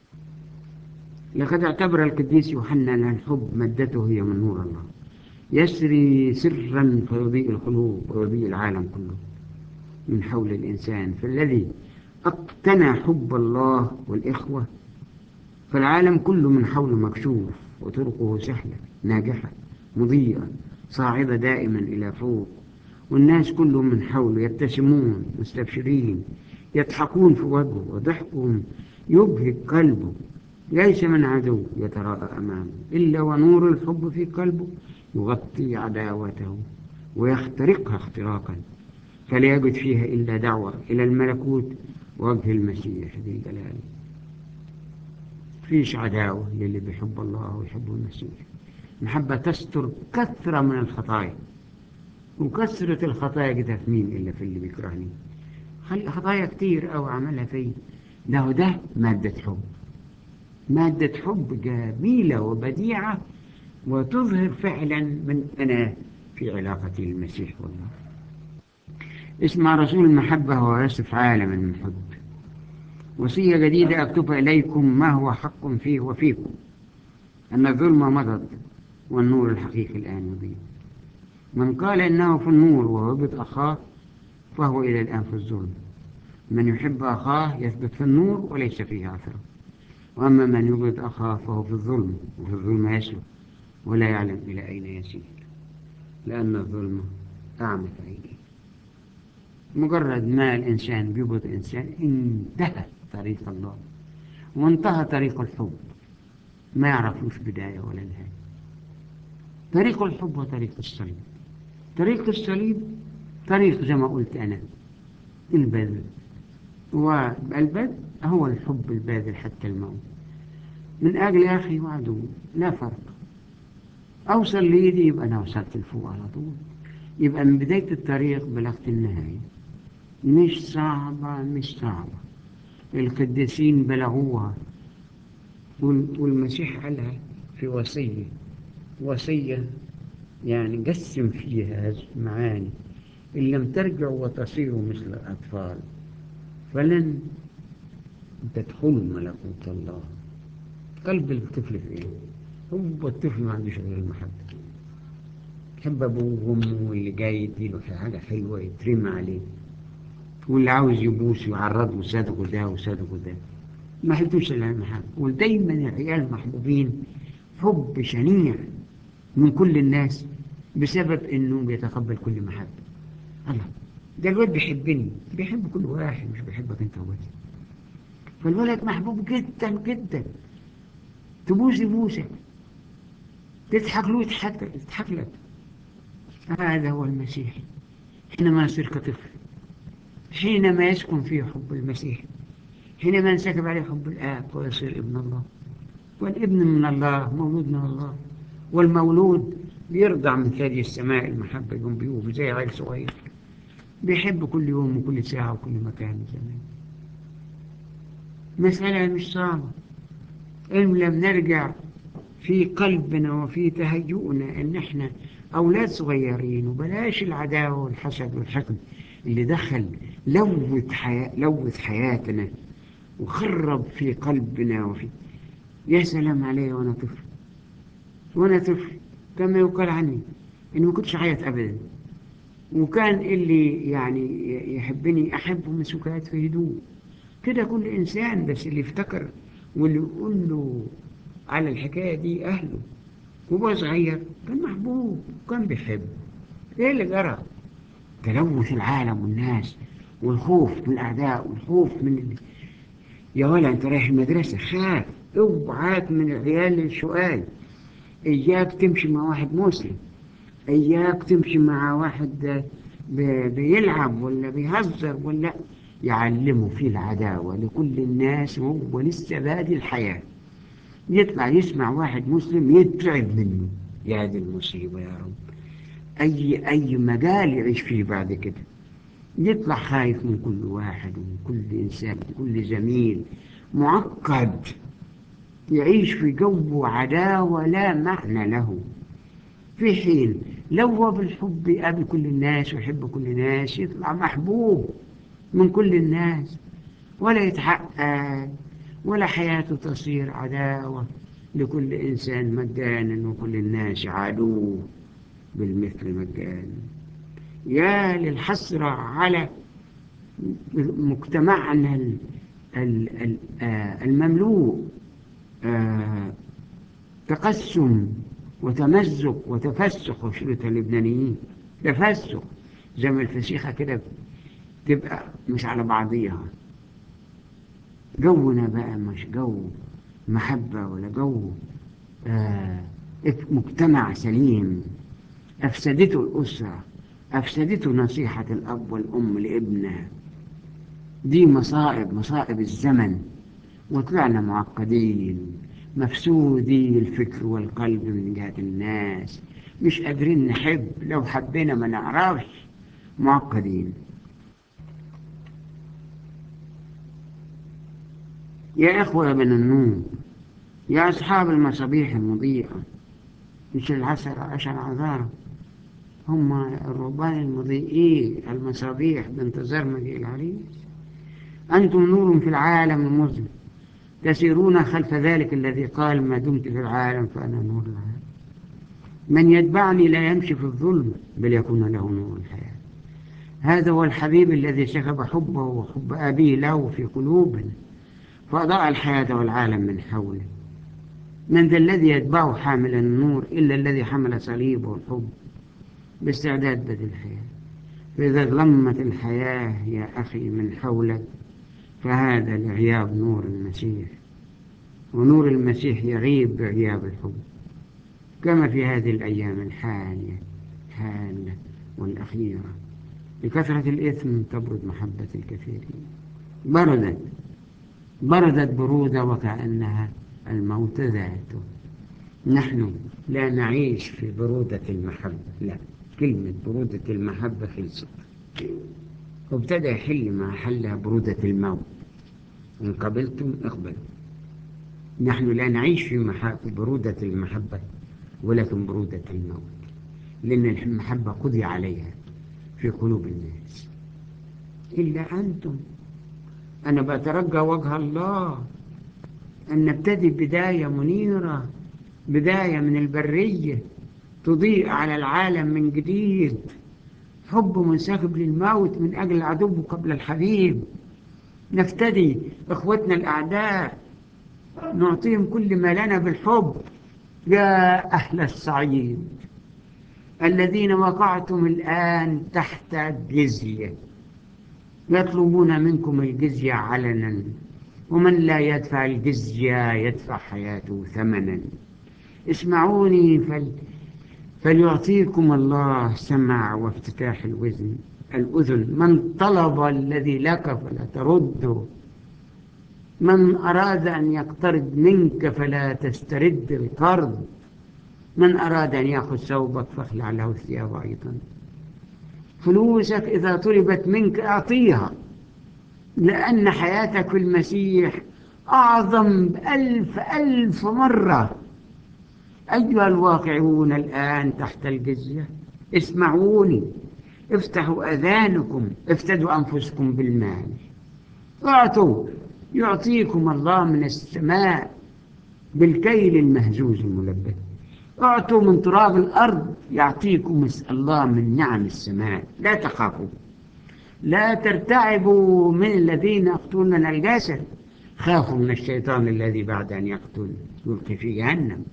لقد اعتبر القديس يوحنا أن الحب مادته هي من نور الله يسري سرا فيضيء القلوب ويضيء العالم كله من حول الإنسان فالذي اقتنى حب الله والإخوة فالعالم كله من حوله مكشوف وطرقه سهلة ناجحة مضيئة صاعدة دائما إلى فوق والناس كلهم من حوله يبتسمون مستبشرين يضحكون في وجهه وضحكهم يبهج قلبه ليس من عدو يتراءى أمامه إلا ونور الحب في قلبه يغطي عداوته ويخترقها اختراقا فلا يجد فيها إلا دعوة إلى الملكوت وجه المسيح ذي الجلال فيش عداوة للي بيحب الله ويحب المسيح محبة تستر كثرة من الخطايا وكثرة الخطايا جدا في مين إلا في اللي بيكرهني خلي خطايا كتير أو عملها في ده وده مادة حب مادة حب جميلة وبديعة وتظهر فعلا من أنا في علاقتي للمسيح والله اسمع رسول المحبة هو يصف عالما من حب وصية جديدة أكتبها إليكم ما هو حق فيه وفيكم أن الظلم مضت والنور الحقيقي الآن يضيء من قال إنه في النور وهبط أخاه فهو إلى الآن في الظلم من يحب أخاه يثبت في النور وليس فيه عثرة وأما من يبغض أخاه فهو في الظلم وفي الظلم يسلك ولا يعلم إلى أين يسير لأن الظلم أعمى عينيه مجرد ما الإنسان بيبغض إنسان انتهى طريق الله وانتهى طريق الحب ما يعرفوش بداية ولا نهاية طريق الحب وطريق الصليب طريق الصليب طريق زي ما قلت أنا البذل والبذل هو الحب الباذل حتى الموت من أجل أخي وعدو لا فرق أوصل ليدي يبقى أنا وصلت لفوق على طول يبقى من بداية الطريق بلغت النهاية مش صعبة مش صعبة القديسين بلغوها والمسيح قالها في وصية وصية يعني قسم فيها معاني إن لم ترجعوا وتصيروا مثل الأطفال فلن تدخلوا ملكوت الله قلب الطفل في ايه هو الطفل ما عندوش غير المحبة يحب أبوه وأمه واللي جاي يديله حاجة حلوة يترمى عليه واللي عاوز يبوس يعرض له صدقه ده وصدقه ده ما حبتوش إلا المحبة ودايما العيال محبوبين حب شنيع من كل الناس بسبب إنه بيتقبل كل محبة الله ده الولد بيحبني بيحب كل واحد مش بيحبك انت وبس فالولد محبوب جدا جدا تبوس يبوسك تضحك له يضحك يضحك لك هذا هو المسيح حينما يصير كطفل حينما يسكن فيه حب المسيح حينما ينسكب عليه حب الآب ويصير ابن الله والابن من الله مولود من الله والمولود بيرضع من ثدي السماء المحبة يقوم بيقوم زي عيل صغير بيحب كل يوم وكل ساعة وكل مكان زمان مسألة مش صعبة إن لم نرجع في قلبنا وفي تهيؤنا إن إحنا أولاد صغيرين وبلاش العداوة والحسد والحقد اللي دخل لوث حياة لوث حياتنا وخرب في قلبنا وفي يا سلام علي وأنا طفل وأنا طفل كما يقال عني إنه ما كنتش عيط أبدا وكان اللي يعني يحبني أحبه من سكات في هدوء كده كل إنسان بس اللي افتكر واللي يقول له على الحكاية دي أهله وهو صغير كان محبوب وكان بيحب إيه اللي جرى؟ تلوث العالم والناس والخوف من الأعداء والخوف من ال... يا ولا أنت رايح المدرسة خاف اوعاك من العيال الشقال إياك تمشي مع واحد مسلم إياك تمشي مع واحد بيلعب ولا بيهزر ولا يعلموا فيه العداوة لكل الناس وهو لسه بادي الحياة يطلع يسمع واحد مسلم يترعب منه يا دي المصيبة يا رب أي أي مجال يعيش فيه بعد كده يطلع خايف من كل واحد ومن كل إنسان كل زميل معقد يعيش في جو عداوة لا معنى له في حين لو هو بالحب يقابل كل الناس ويحب كل الناس يطلع محبوب من كل الناس ولا يتحقق ولا حياته تصير عداوة لكل إنسان مجانا وكل الناس عدو بالمثل مجانا يا للحسرة على مجتمعنا المملوء تقسم وتمزق وتفسخ وشرط اللبنانيين تفسخ زي ما الفسيخة كده تبقى مش على بعضيها جونا بقى مش جو محبة ولا جو آه مجتمع سليم أفسدته الأسرة أفسدته نصيحة الأب والأم لابنها دي مصائب مصائب الزمن وطلعنا معقدين مفسودي الفكر والقلب من جهة الناس مش قادرين نحب لو حبينا ما نعرفش معقدين يا إخوة من النور يا أصحاب المصابيح المضيئة مش العسل عشان عذارة هم الرهبان المضيئين المصابيح بانتظار مجيء العريس أنتم نور في العالم المظلم تسيرون خلف ذلك الذي قال ما دمت في العالم فأنا نور العالم من يتبعني لا يمشي في الظلم بل يكون له نور الحياة هذا هو الحبيب الذي سكب حبه وحب أبيه له في قلوبنا فأضاء الحياة والعالم من حوله من ذا الذي يتبعه حامل النور إلا الذي حمل صليبه الحب باستعداد بدء الحياة فإذا ظلمت الحياة يا أخي من حولك فهذا لغياب نور المسيح ونور المسيح يغيب بغياب الحب كما في هذه الأيام الحالية الحالة والأخيرة بكثرة الإثم تبرد محبة الكثيرين بردت بردت برودة وكأنها الموت ذاته نحن لا نعيش في برودة المحبة لا كلمة برودة المحبة خلصت وابتدى يحل ما حلها برودة الموت إن قبلتم اقبلوا نحن لا نعيش في محبة برودة المحبة ولكن برودة الموت لأن المحبة قضي عليها في قلوب الناس إلا أنتم أنا بترجى وجه الله أن نبتدي بداية منيرة بداية من البرية تضيء على العالم من جديد حب منسكب للموت من أجل العدو قبل الحبيب نفتدي إخوتنا الأعداء نعطيهم كل ما لنا بالحب يا أهل الصعيد الذين وقعتم الآن تحت الجزية يطلبون منكم الجزية علنا ومن لا يدفع الجزية يدفع حياته ثمنا اسمعوني فل فليعطيكم الله سمع وافتتاح الوزن الأذن من طلب الذي لك فلا ترده من أراد أن يقترض منك فلا تسترد القرض من أراد أن يأخذ ثوبك فاخلع له الثياب أيضا فلوسك إذا طلبت منك أعطيها لأن حياتك في المسيح أعظم بألف ألف مرة أيها الواقعون الآن تحت الجزية اسمعوني افتحوا أذانكم افتدوا أنفسكم بالمال اعطوا يعطيكم الله من السماء بالكيل المهزوز الملبد اعطوا من تراب الأرض يعطيكم الله من نعم السماء لا تخافوا لا ترتعبوا من الذين يقتلون الجسد خافوا من الشيطان الذي بعد أن يقتل يلقي في جهنم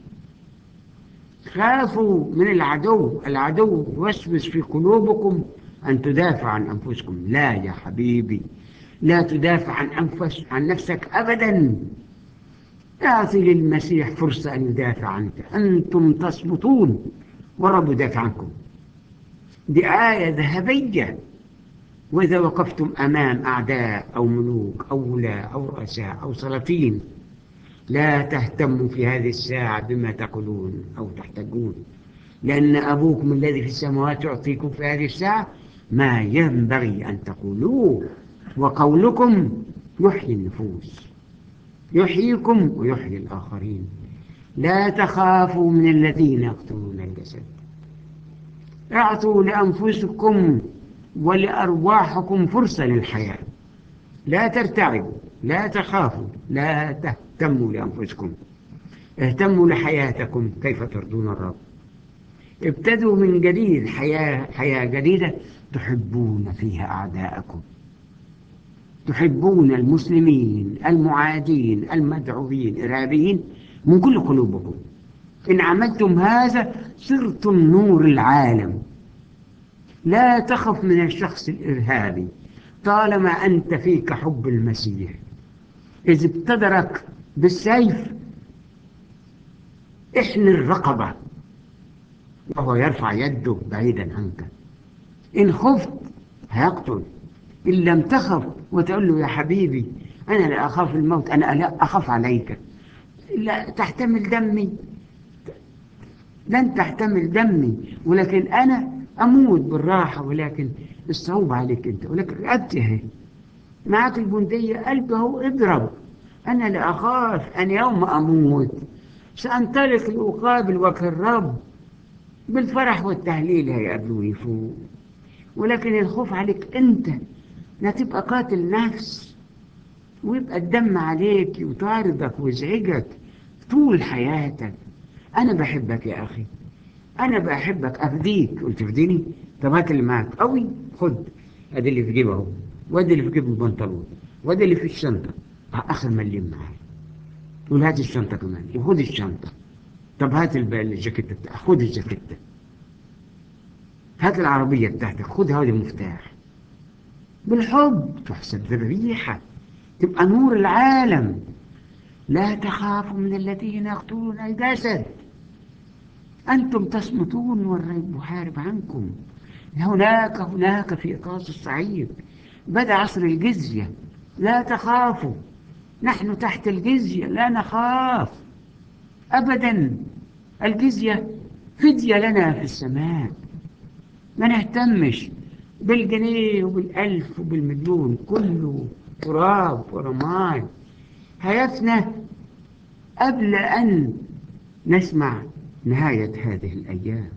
خافوا من العدو العدو يوسوس في قلوبكم أن تدافع عن أنفسكم لا يا حبيبي لا تدافع عن أنفس عن نفسك أبدا أعطي للمسيح فرصة أن يدافع عنك أنتم تصمتون ورب يدافع عنكم دي آية ذهبية وإذا وقفتم أمام أعداء أو ملوك أو ولاة أو رؤساء أو سلاطين لا تهتموا في هذه الساعة بما تقولون أو تحتاجون لأن أبوكم الذي في السماوات يعطيكم في هذه الساعة ما ينبغي أن تقولوه وقولكم يحيي النفوس يحييكم ويحيي الآخرين لا تخافوا من الذين يقتلون الجسد اعطوا لأنفسكم ولأرواحكم فرصة للحياة لا ترتعبوا لا تخافوا لا تهتموا لأنفسكم اهتموا لحياتكم كيف ترضون الرب ابتدوا من جديد حياة, حياة جديدة تحبون فيها أعداءكم تحبون المسلمين المعادين المدعوين إرهابيين من كل قلوبكم إن عملتم هذا صرتم نور العالم لا تخف من الشخص الإرهابي طالما أنت فيك حب المسيح إذا ابتدرك بالسيف احن الرقبة وهو يرفع يده بعيدا عنك إن خفت هيقتل إن لم تخف وتقول له يا حبيبي أنا لا أخاف الموت أنا لا أخاف عليك لا تحتمل دمي لن تحتمل دمي ولكن أنا أموت بالراحة ولكن الصعوبة عليك أنت ولكن رقبتي اهي معاك البندية قلبي اهو اضرب أنا لا أخاف أن يوم أموت سأنطلق لأقابل وجه الرب بالفرح والتهليل هيقابلوني فوق ولكن الخوف عليك أنت لا تبقى قاتل نفس ويبقى الدم عليك وطاردك ويزعجك طول حياتك أنا بحبك يا أخي أنا بحبك أفديك قلت تفديني طب هات اللي معاك قوي خد أدي اللي في جيبه أهو وأدي اللي في جيب البنطلون وأدي اللي في الشنطة آخر مليم معايا تقول هات الشنطة كمان وخد الشنطة طب هات الجاكيتة بتاعتك خد الجاكيتة هات العربية بتاعتك خدها ودي المفتاح بالحب تحسب ذبيحة تبقى نور العالم لا تخافوا من الذين يقتلون الجسد أنتم تصمتون والرب يحارب عنكم هناك هناك في إقاص الصعيد بدأ عصر الجزية لا تخافوا نحن تحت الجزية لا نخاف أبدا الجزية فدية لنا في السماء ما نهتمش بالجنيه وبالألف وبالمليون كله تراب ورماد حياتنا قبل أن نسمع نهاية هذه الأيام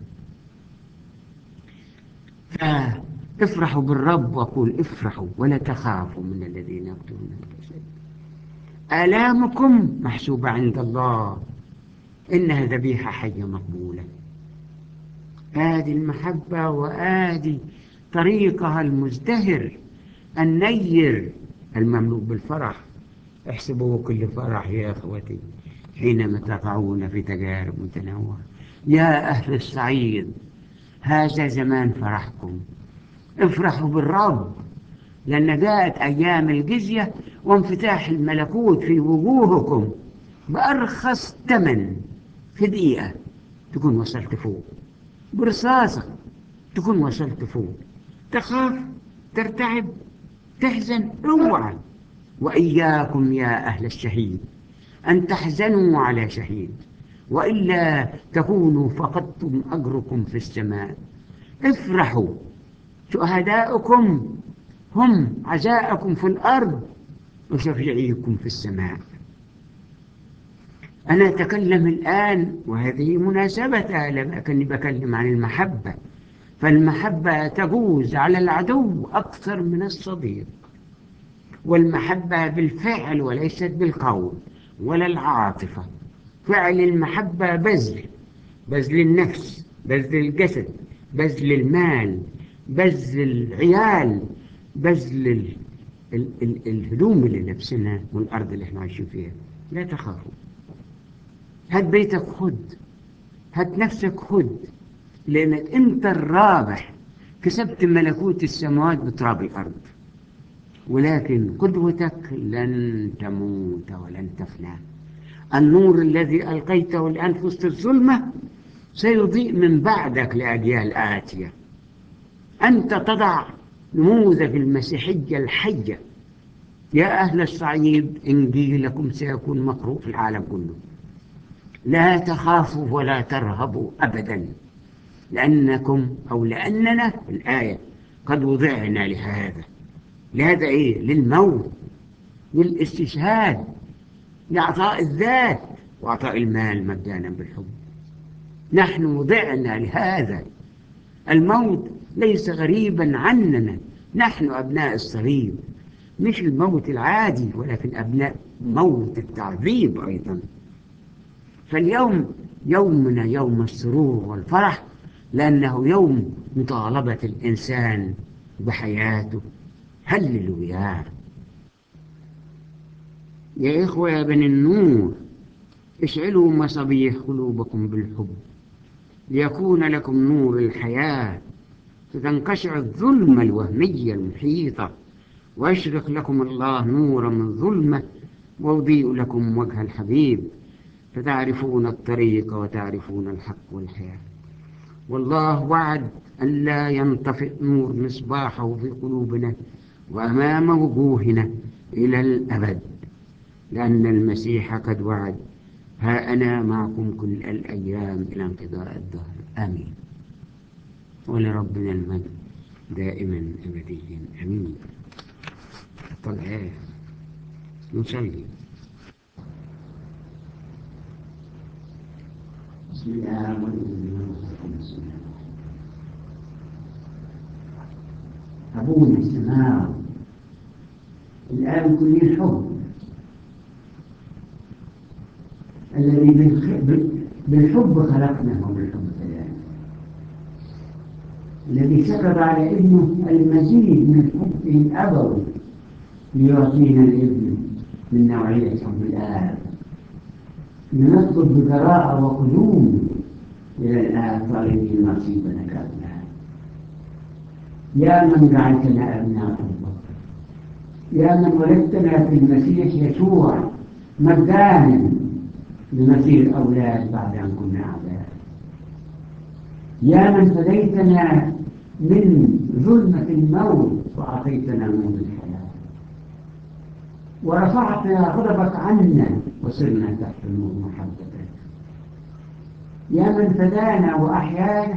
فافرحوا بالرب وقول افرحوا ولا تخافوا من الذين يقتلون الجسد آلامكم محسوبة عند الله إنها ذبيحة حية مقبولة هذه المحبة وآدي طريقها المزدهر النير المملوء بالفرح احسبوا كل فرح يا أخوتي حينما تقعون في تجارب متنوعة يا أهل الصعيد هذا زمان فرحكم افرحوا بالرب لأن جاءت أيام الجزية وانفتاح الملكوت في وجوهكم بأرخص ثمن في دقيقة تكون وصلت فوق برصاصة تكون وصلت فوق تخاف ترتعب تحزن اوعى وإياكم يا أهل الشهيد أن تحزنوا على شهيد وإلا تكونوا فقدتم أجركم في السماء افرحوا شهداؤكم هم عزاءكم في الأرض وشفيعيكم في السماء أنا أتكلم الآن وهذه مناسبة لما كني بكلم عن المحبة فالمحبة تجوز على العدو أكثر من الصديق والمحبة بالفعل وليست بالقول ولا العاطفة فعل المحبة بذل بذل النفس بذل الجسد بذل المال بذل العيال بذل ال... ال... ال... الهدوم اللي لابسينها والأرض اللي احنا عايشين فيها لا تخافوا هات بيتك خد هات نفسك خد لأنك أنت الرابح كسبت ملكوت السماوات بتراب الأرض ولكن قدوتك لن تموت ولن تفنى النور الذي ألقيته الآن في وسط الظلمة سيضيء من بعدك لأجيال آتية أنت تضع نموذج المسيحية الحية يا أهل الصعيد إنجيلكم سيكون مقروء في العالم كله لا تخافوا ولا ترهبوا أبدا لأنكم أو لأننا الآية قد وضعنا لهذا لهذا إيه للموت للاستشهاد لإعطاء الذات وإعطاء المال مجانا بالحب نحن وضعنا لهذا الموت ليس غريبا عننا نحن أبناء الصليب مش الموت العادي ولكن أبناء موت التعذيب أيضا فاليوم يومنا يوم السرور والفرح لأنه يوم مطالبة الإنسان بحياته هللوا يا يا إخوة يا بني النور اشعلوا مصابيح قلوبكم بالحب ليكون لكم نور الحياة فتنقشع الظلمة الوهمية المحيطة ويشرق لكم الله نورا من ظلمة ويضيء لكم وجه الحبيب فتعرفون الطريق وتعرفون الحق والحياة والله وعد أن لا ينطفئ نور مصباحه في قلوبنا وأمام وجوهنا إلى الأبد لأن المسيح قد وعد ها أنا معكم كل الأيام إلى انقضاء الدهر آمين ولربنا المجد دائما أبديا أمين طلعات نصلي بسم الله والابن والروح أبونا السماوي الآن كل الحب الذي بالحب خلقنا وبالحب كذلك الذي سكب على ابنه المزيد من حبه الأبوي ليعطينا الابن من نوعية حب الآب لنطلب بجراءة وقدوم إلى الآب طالبين نصيبنا كأبناء يا من جعلتنا أبناء الله يا من ولدتنا في المسيح يسوع مجانا لنصير أولاد بعد أن كنا أعداء يا من فديتنا من ظلمة الموت وأعطيتنا نور الحياة ورفعت غضبك عنا وصرنا تحت نور محبتك يا من فدانا وأحيانا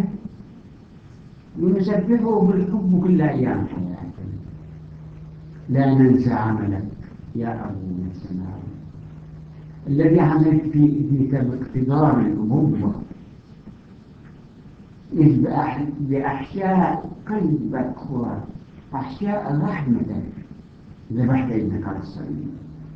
ونسبحه بالحب كل أيام حياتنا لا ننسى عملك يا أبونا السماوي الذي عملت في ابنك باقتدار الأبوة إذ بأحشاء قلبك وأحشاء رحمتك ذبحت ابنك على الصليب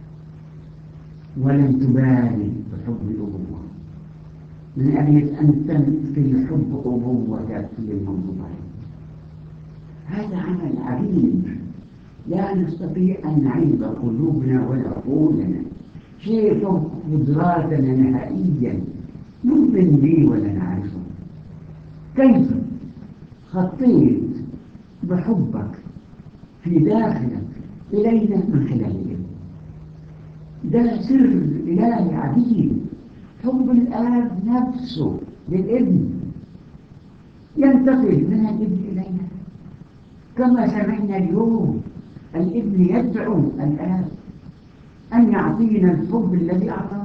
ولم تبالي بحب الأبوة من أجل أن تنفي الحب أبوتك للمنظمين هذا عمل عجيب لا نستطيع أن نعيب قلوبنا ولا عقولنا شيء فوق قدراتنا نهائيا نؤمن به ولا نعرفه كيف خطيت بحبك في داخلك إلينا من خلال الابن ده سر إلهي عجيب حب الآب نفسه للابن ينتقل من الابن إلينا كما سمعنا اليوم الابن يدعو الآب أن يعطينا الحب الذي أعطاه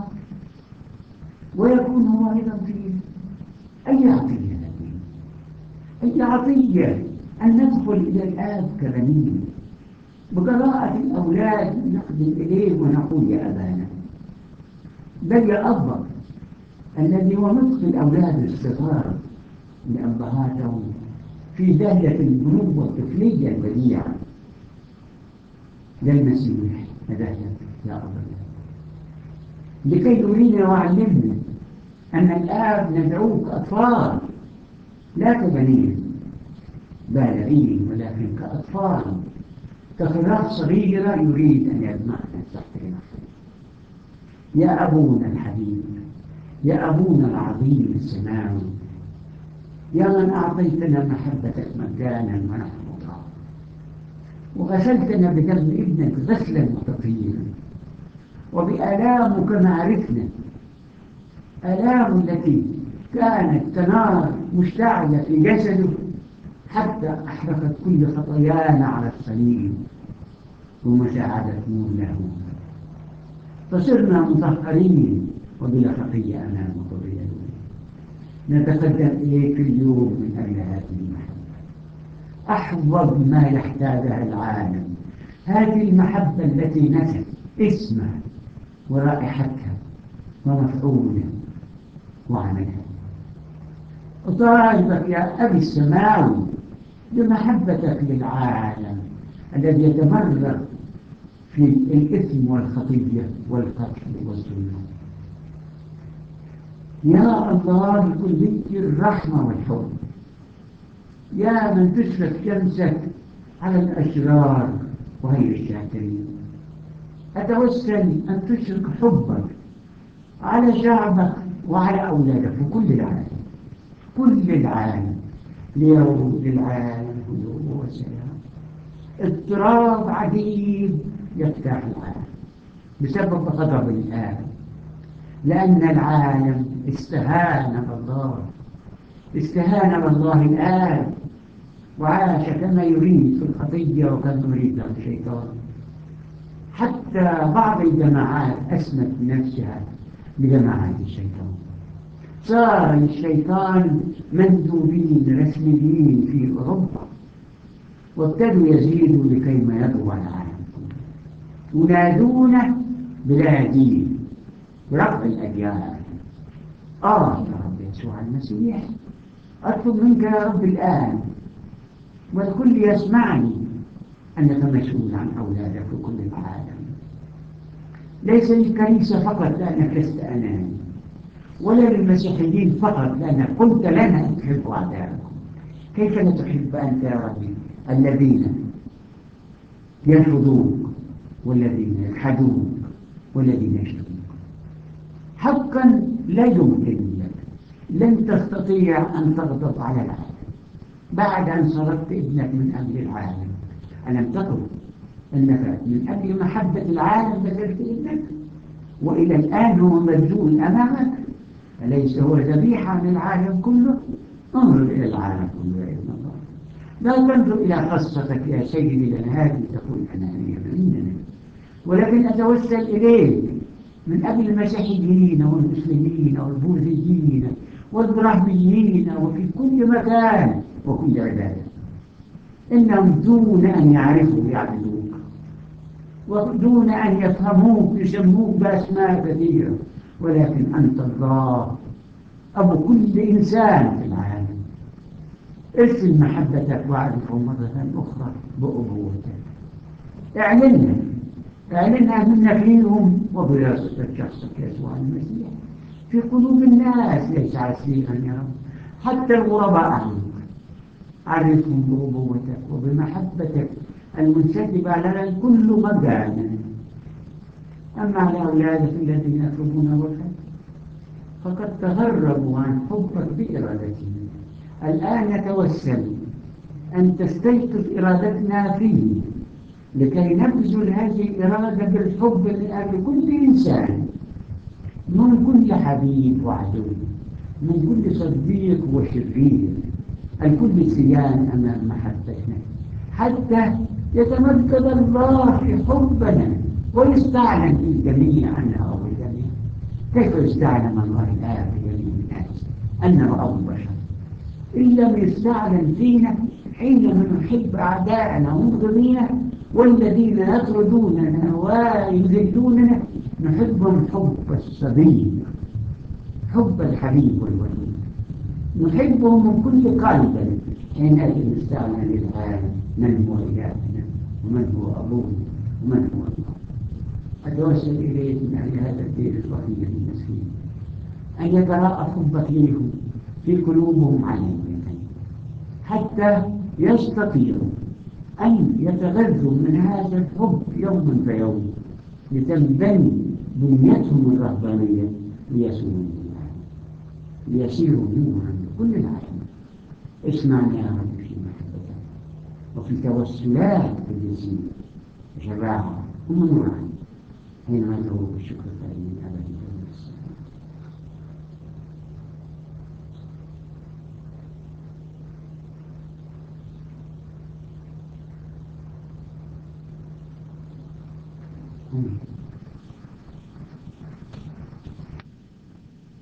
ويكون هو أيضا فيه أي عطية أي عطية أن ندخل إلى الآب كبنين بقراءة الأولاد نقدم إليه ونقول يا أبانا بل يا أبا الذي هو نطق الأولاد الصغار لأبهاتهم في دالة البنوة الطفلية البديعة للمسيح هدايا يا أبا لكي يرينا وعلمنا أن الآب ندعوك أطفال لا كبنين بالغين ولكن كأطفال كخراف صغيرة يريد أن يجمعنا تحت نفسه يا أبونا الحبيب يا أبونا العظيم السماوي يا من أعطيتنا محبتك مجانا ونحن ضعاف وغسلتنا بدم ابنك غسلا وتطهيرا وبآلامك معرفنا آلام التي كانت كنار مشتعلة في جسده حتى أحرقت كل خطايانا على الصليب ومساعدة نور له فصرنا مطهرين وبلا خطية أمامك وبيدك نتقدم إليك اليوم من أجل هذه المحبة أحفظ ما يحتاجها العالم هذه المحبة التي نست اسمها ورائحتها ومفعولها وعملها أطالبك يا أبي السماوي بمحبتك للعالم الذي يتمرغ في الإثم والخطية والقتل والظلم يا الله بكلية الرحمة والحب يا من تشرق شمسك على الأشرار وغير الشاكرين أتوسل أن تشرق حبك على شعبك وعلى أولادك في كل العالم كل العالم ليروا للعالم هدوء وسلام اضطراب عديد يفتح العالم بسبب غضب الآب لأن العالم استهان بالله استهان بالله الآن وعاش كما يريد في الخطية وكما يريد له الشيطان حتى بعض الجماعات أسمت نفسها بجماعات الشيطان صار الشيطان مندوبين رسميين في أوروبا وابتدوا يزيدوا لكيما يضوى العالم ينادون بلا دين رب الأديان آه يا رب يسوع المسيح أطلب منك يا رب الآن والكل يسمعني أنك مسؤول عن أولادك في كل العالم ليس للكنيسة فقط لأنك لست أناني ولا للمسيحيين فقط لأنك قلت لنا أن تحب أعدائكم كيف لا تحب أنت يا ربي الذين يرفضوك والذين يجحدوك والذين يشتموك حقا لا يمكن لك لن تستطيع أن تغضب على العالم بعد أن صرفت ابنك من أجل العالم ألم تقل أنك من أجل محبة العالم بذلت ابنك وإلى الآن هو مبذول أمامك أليس هو ذبيحة للعالم كله انظر إلى العالم كله يا ابن الله لا تنظر إلى قصتك يا سيدي لأن هذه تقول أنانية مننا ولكن أتوسل إليك من أجل المسيحيين والمسلمين والبوذيين والبراهميين وفي كل مكان وكل عبادة إنهم دون أن يعرفوا يعبدوك ودون أن يفهموك يسموك بأسماء كثيرة ولكن أنت الله أبو كل إنسان في العالم ارسل محبتك واعرفهم مرة أخرى بأبوتك اعلنها اعلنها منك فيهم وبراستك شخصك يسوع المسيح في قلوب الناس ليس عسيرا يا رب حتى الغرباء عنك عرفهم بأبوتك وبمحبتك المنسكبة لنا الكل مجانا أما على أولادك الذين يطلبون وجهك فقد تغربوا عن حبك بإرادتهم الآن نتوسل أن تستيقظ إرادتنا فيه لكي نبذل هذه الإرادة بالحب من أجل كل إنسان من كل حبيب وعدو من كل صديق وشرير الكل سيان أمام محبتنا حتى يتمجد الله في حبنا ويستعلم في الجميع أنه أبو الجميع كيف يستعلم الله الآن في جميع الناس أنه أبو البشر إن لم يستعلم فينا حينما نحب أعداءنا ومبغضينا والذين يطردوننا ويذلوننا نحبهم حب الصبي حب الحبيب والوليد نحبهم من كل قلب حينئذ نستعمل للعالم من هو إلهنا ومن هو أبونا ومن هو الله أتوسل إليه من أجل هذا الدين الفقير المسكين أن يتراءى حبك ليهم في قلوبهم عليهم حتى يستطيعوا أن يتغذوا من هذا الحب يوما فيوم لتنبني بنيتهم الرهبانية ليسيروا ليسيروا نورا لكل العالم اسمعنا يا رب في محبتك وفي توسلات الجسيم شفاعة ونورا حينما ندعو بالشكر الكريم أبدا Mm-hmm.